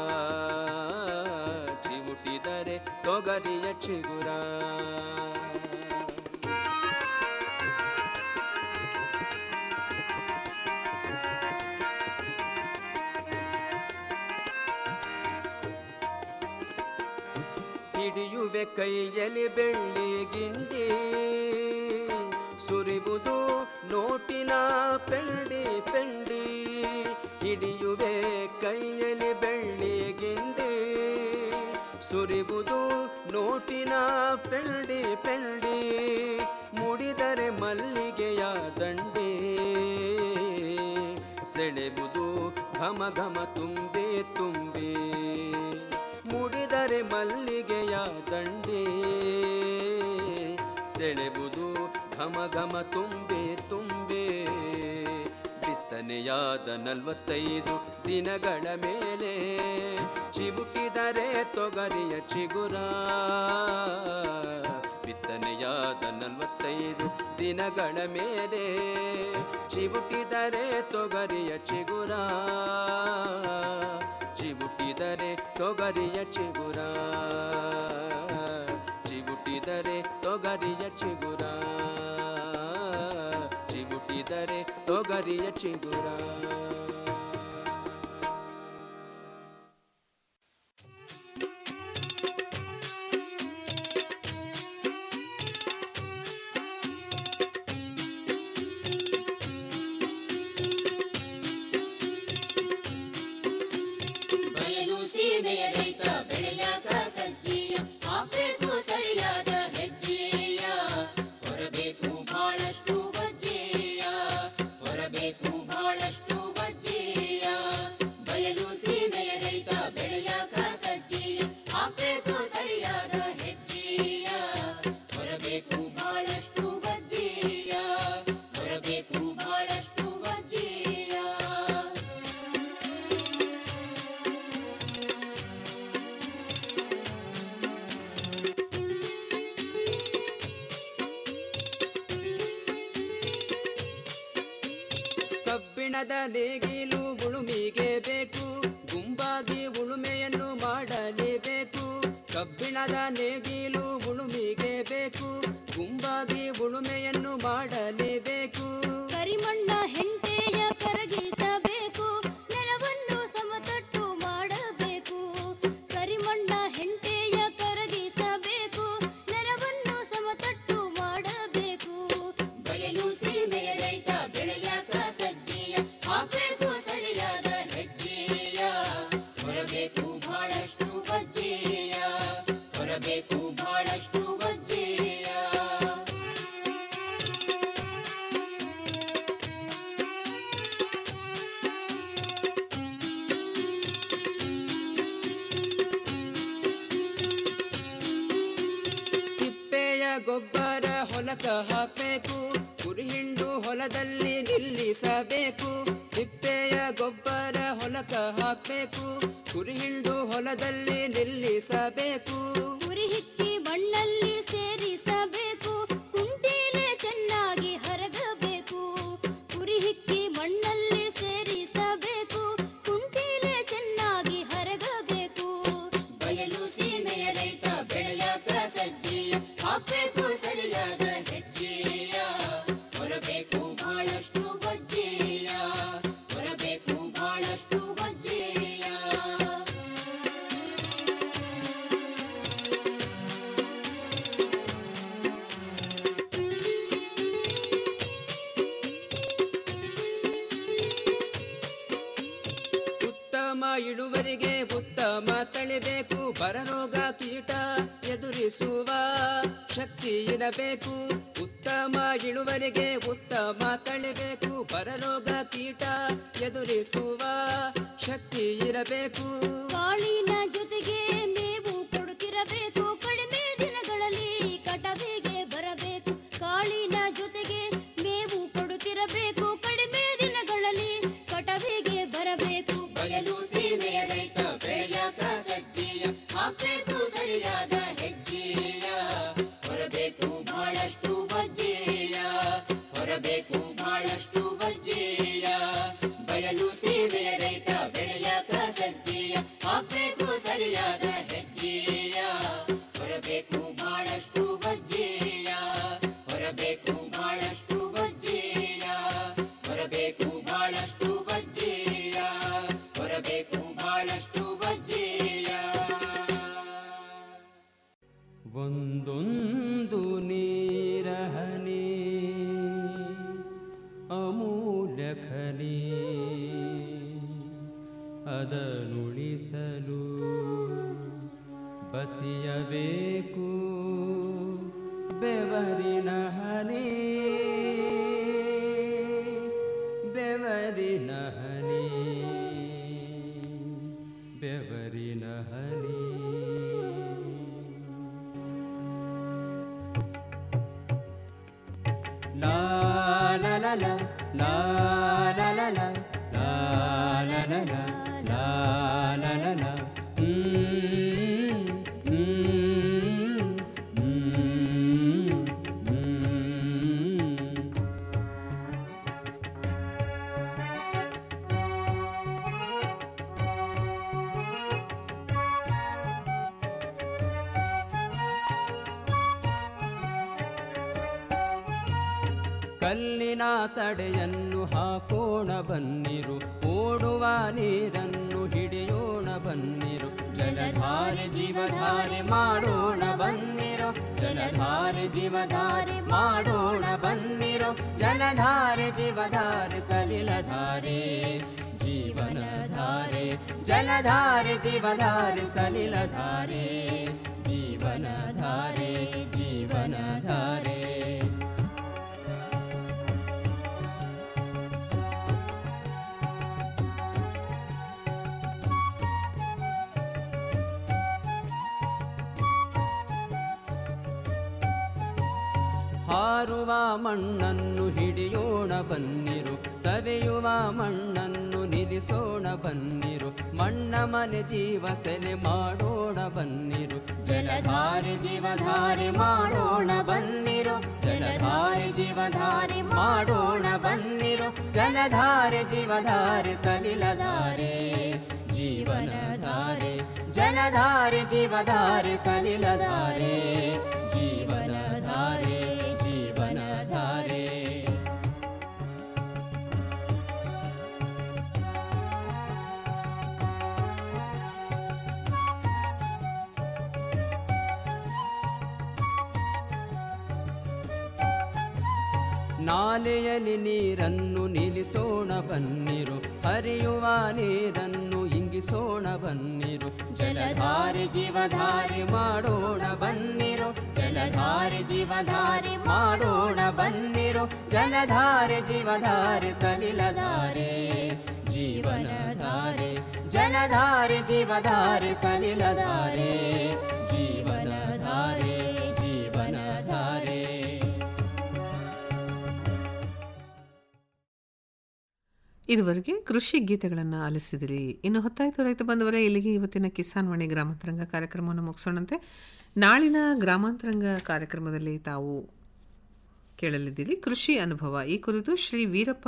ಚಿಬುಟಿದರೆ ತೊಗರಿಯ ಚಿಗುರ ಹಿಡಿಯುವೆ ಕೈಯಲ್ಲಿ ಬೆಳ್ಳಿ ಗಿಂಡಿ ಸುರಿಬುದು ನೋಟಿನ ಪೆಂಡಿ ಪೆಂಡಿ ಹಿಡಿಯುವೆ ಕೈಯಲ್ಲಿ ಬೆಳ್ಳಿ ಗಿಂಡಿ ಸುರಿಬುದು ನೋಟಿನ ಪೆಂಡಿ ಪೆಂಡಿ ಮುಡಿದರೆ ಮಲ್ಲಿಗೆಯ ದಂಡಿ ಸೆಳೆಬುದು ಘಮ ಘಮ ತುಂಬಿ ತುಂಬಿ ಮುಡಿದರೆ ಮಲ್ಲಿಗೆಯ ದಂಡಿ ಸೆಳೆಬುದು ಘಮ ಘಮ ತುಂಬಿ ತುಂಬಿ ಬಿತ್ತನೆಯಾದ ನಲವತ್ತೈದು ದಿನಗಳ ಮೇಲೆ ಚಿಬುಕಿದರೆ ತೊಗರಿಯ ಚಿಗುರ ಬಿತ್ತನೆಯಾದ ನಲವತ್ತೈದು ದಿನಗಳ ಮೇಲೆ ಚಿಬುಟಿದರೆ ತೊಗರಿಯ ಚಿಗುರ ಚಿಬುಟಿದರೆ ತೊಗರಿಯ ಚಿಗುರ ಚಿಬುಟಿದರೆ ತೊಗರಿಯ ಚಿಗುರ ಚಿಬುಟಿದರೆ ತೊಗರಿಯ ಚಿಗುರ
ಬಯಲು ಸೀಮೆಯ ರೈತ ಬೆಳೆಯಾಗ ಸಜ್ಜೀಯ ಹಾಕ್ಬೇಕು ಸರಿಯಾದ ಹೆಜ್ಜೆಯ ಹೊರಬೇಕು ಬಹಳಷ್ಟು ವಜ್ಜೆಯ ಹೊರಬೇಕು ಬಹಳಷ್ಟು ವಜ್ಜೆಯ ಬಯಲು ಸೀಮೆಯ ರೈತ ಬೆಳೆಯಾಗ ಸಜ್ಜೀಯ ಹಾಕ್ಬೇಕು ಸರಿಯಾದ ಹೆಜ್ಜೆಯ ಹೊರಬೇಕು ಬಹಳಷ್ಟು ವಜ್ಜೆಯ ಹೊರಬೇಕು ಬಹಳಷ್ಟು ವಜ್ಜೆಯ
ಕಬ್ಬಿಣದ ನೇಗಿಲು ಉಳುಮಿಗೆ ಬೇಕು ಗುಂಪಾಗಿ ಉಳುಮೆಯನ್ನು ಮಾಡಲೇಬೇಕು ಕಬ್ಬಿಣದ ನೇಗಿಲು ಉಳುಮಿಗೆ ಬೇಕು ಗುಂಪಾಗಿ ಉಳುಮೆಯನ್ನು ಮಾಡಲೇಬೇಕು
ಕರಿಮಣ್ಣ ಹೆಂಟೆಯ ಕರಗಿಸಬೇಕು ನೆಲವನ್ನು ಸಮತಟ್ಟು ಮಾಡಬೇಕು ಕರಿಮಣ್ಣ ಹೆಂಟೆಯ ಕರಗಿಸಬೇಕು
ಗೊಬ್ಬರ ಹೊಲಕ ಹಾಕಬೇಕು ಕುರಿ ಹಿಂಡು ಹೊಲದಲ್ಲಿ ನಿಲ್ಲಿಸಬೇಕು ತಿಪ್ಪೆಯ ಗೊಬ್ಬರ ಹೊಲಕ ಹಾಕಬೇಕು ಕುರಿ ಹಿಂಡು ಹೊಲದಲ್ಲಿ ನಿಲ್ಲಿಸಬೇಕು
ಕುರಿ ಹಿಕ್ಕಿ ಮಣ್ಣಲ್ಲಿ ಸೇರಿಸಬೇಕು ಕುಂಟೀಲೆ ಚೆನ್ನಾಗಿ ಹರಗಬೇಕು ಕುರಿ ಹಿಕ್ಕಿ ಮಣ್ಣಲ್ಲಿ ಸೇರಿಸಬೇಕು ಕುಂಟೀಲೆ ಚೆನ್ನಾಗಿ ಹರಗಬೇಕು ಬಯಲು ಸೀಮೆಯ ರೈತ ಬೆಳೆಯಾಕ ಸಜ್ಜಿಯ ಹಾಕ್ಬೇಕು ಸರಿಯಾದ ಹೆಜ್ಜೆಯ ಹೊರಬೇಕು ಬಹಳಷ್ಟು ಬಜ್ಜೆಯ ಹೊರಬೇಕು ಬಹಳಷ್ಟು ಬಜ್ಜೆಯ
ಉತ್ತಮ ಇಳುವರಿಗೆ ಉತ್ತಮ ತಳಿಬೇಕು ಬರರೋಗ ಕೀಟ ಎದುರಿಸುವ ಶಕ್ತಿ ಇರಬೇಕು ಉತ್ತಮ ಇಳುವರಿಗೆ ಉತ್ತಮ ತಳಿಬೇಕು ಬರರೋಗ ಕೀಟ ಎದುರಿಸುವ ಶಕ್ತಿ ಇರಬೇಕು
ಕಾಳಿನ ಜೊತೆಗೆ ಮೇವು ಕೊಡುತ್ತಿರಬೇಕು ಕಡಿಮೆ ದಿನಗಳಲ್ಲಿ ಕಟವಿಗೆ ಬರಬೇಕು ಕಾಳಿನ ಜೊತೆಗೆ ಮೇವು ಕೊಡುತ್ತಿರಬೇಕು ಕಡಿಮೆ ದಿನಗಳಲ್ಲಿ ಕಟವಿಗೆ ಬರಬೇಕು ಬಯಲು ಸೀಮೆಯ ರೈತ ಬೆಳೆಯಾಕ ಸಜ್ಜಿಯ ಹಾಕಬೇಕು ಸರಿಯಾದ ಹೆಜ್ಜೆಯ ಹೊರಬೇಕು ಬಹಳಷ್ಟು ಬಜ್ಜೆಯ ಹೊರಬೇಕು ಬಹಳಷ್ಟು ಬಜ್ಜೆಯ ಬಯಲು ಸೀಮೆಯ ರೈತ ಬೆಳೆಯಾಕ ಸಜ್ಜಿಯ ಹಾಕಬೇಕು ಸರಿಯಾದ ಹೆಜ್ಜೆಯ ಹೊರಬೇಕು ಬಹಳಷ್ಟು ಬಜ್ಜೆಯ ಹೊರಬೇಕು ಬಹಳಷ್ಟು ಬಜ್ಜೆಯ ಹೊರಬೇಕು ಬಹಳಷ್ಟು ಬಜ್ಜೆಯ ಹೊರಬೇಕು ಬಹಳಷ್ಟು ಬಜ್ಜೆಯ
ಒಂದೊಂದು ನೀರಹನಿ ಅಮೂಲ್ಯ ಖನಿ ಅದನುಳಿಸಲು ಬಸಿಯಬೇಕು ಬೆವರಿನ ಹನಿ ಬೆವರಿನ ಹನಿ ಬೆವರಿನ ಹನಿ La la la la la la la la la la la la la la la la Mm, mm, mm, mm. ಕಲ್ಲಿನ ತಡೆಯನ್ನು ಹಾಕೋಣ ಬನ್ನಿರು ಓಡುವ ನೀರನ್ನು ಹಿಡಿಯೋಣ ಬನ್ನಿರು ಜಲಧಾರೆ ಜೀವಧಾರೆ ಮಾಡೋಣ ಬನ್ನಿರು ಜಲಧಾರೆ ಜೀವಧಾರೆ ಮಾಡೋಣ ಬನ್ನಿರು ಜಲಧಾರೆ ಜೀವಧಾರೆ ಸಲಿಲಧಾರೆ ಜೀವನಧಾರೆ ಜಲಧಾರೆ ಜೀವಧಾರೆ ಸಲಿಲಧಾರೆ ಜೀವನಧಾರೆ ಜೀವನಧಾರೆ ಹಾರುವ ಮಣ್ಣನ್ನು ಹಿಡಿಯೋಣ ಬನ್ನಿರು ಸವೆಯುವ ಮಣ್ಣನ್ನು ನಿಲ್ಲಿಸೋಣ ಬನ್ನಿರು ಮಣ್ಣ ಮನೆ ಜೀವ ಸೆಲೆ ಮಾಡೋಣ ಬನ್ನಿರು ಜಲಧಾರೆ ಜೀವಧಾರೆ ಮಾಡೋಣ ಬನ್ನಿರು ಜಲಧಾರೆ ಜೀವಧಾರೆ ಮಾಡೋಣ ಬನ್ನಿರು ಜಲಧಾರೆ ಜೀವಧಾರೆ ಸಲಿಲಧಾರೆ ಜೀವನಧಾರೆ ಜಲಧಾರೆ ಜೀವಧಾರೆ ಸಲಿಲಧಾರೆ ಜೀವನಧಾರೆ ಜೀವನಧಾರೆ ನಾಲೆಯಲ್ಲಿ ನೀರನ್ನು ನಿಲ್ಲಿಸೋಣ ಬನ್ನಿರು ಹರಿಯುವ ನೀರನ್ನು ಇಂಗಿಸೋಣ ಬನ್ನಿರು ಜಲಧಾರೆ ಜೀವಧಾರೆ ಮಾಡೋಣ ಬನ್ನಿರು ಜಲಧಾರೆ ಜೀವಧಾರೆ ಮಾಡೋಣ ಬನ್ನಿರು ಜಲಧಾರೆ ಜೀವಧಾರೆ ಸಲಿಲಧಾರೆ ಜೀವನಧಾರೆ ಜಲಧಾರೆ ಜೀವಧಾರೆ ಸಲಿಲಧಾರೆ ಜೀವನಧಾರೆ ಜೀವನಧಾರೆ
ಇದುವರೆಗೆ ಕೃಷಿ ಗೀತೆಗಳನ್ನು ಆಲಿಸಿದಿರಿ ಇನ್ನು ಹೊತ್ತಾಯಿತು ರೈತ ಬಂದವರೇ ಇಲ್ಲಿಗೆ ಇವತ್ತಿನ ಕಿಸಾನ್ ವಾಣಿ ಗ್ರಾಮಾಂತರಂಗ ಕಾರ್ಯಕ್ರಮವನ್ನು ಮುಗಿಸೋಣಂತೆ ನಾಳಿನ ಗ್ರಾಮಾಂತರಂಗ ಕಾರ್ಯಕ್ರಮದಲ್ಲಿ ತಾವು ಕೇಳಲಿದ್ದೀರಿ ಕೃಷಿ ಅನುಭವ ಈ ಕುರಿತು ಶ್ರೀ ವೀರಪ್ಪ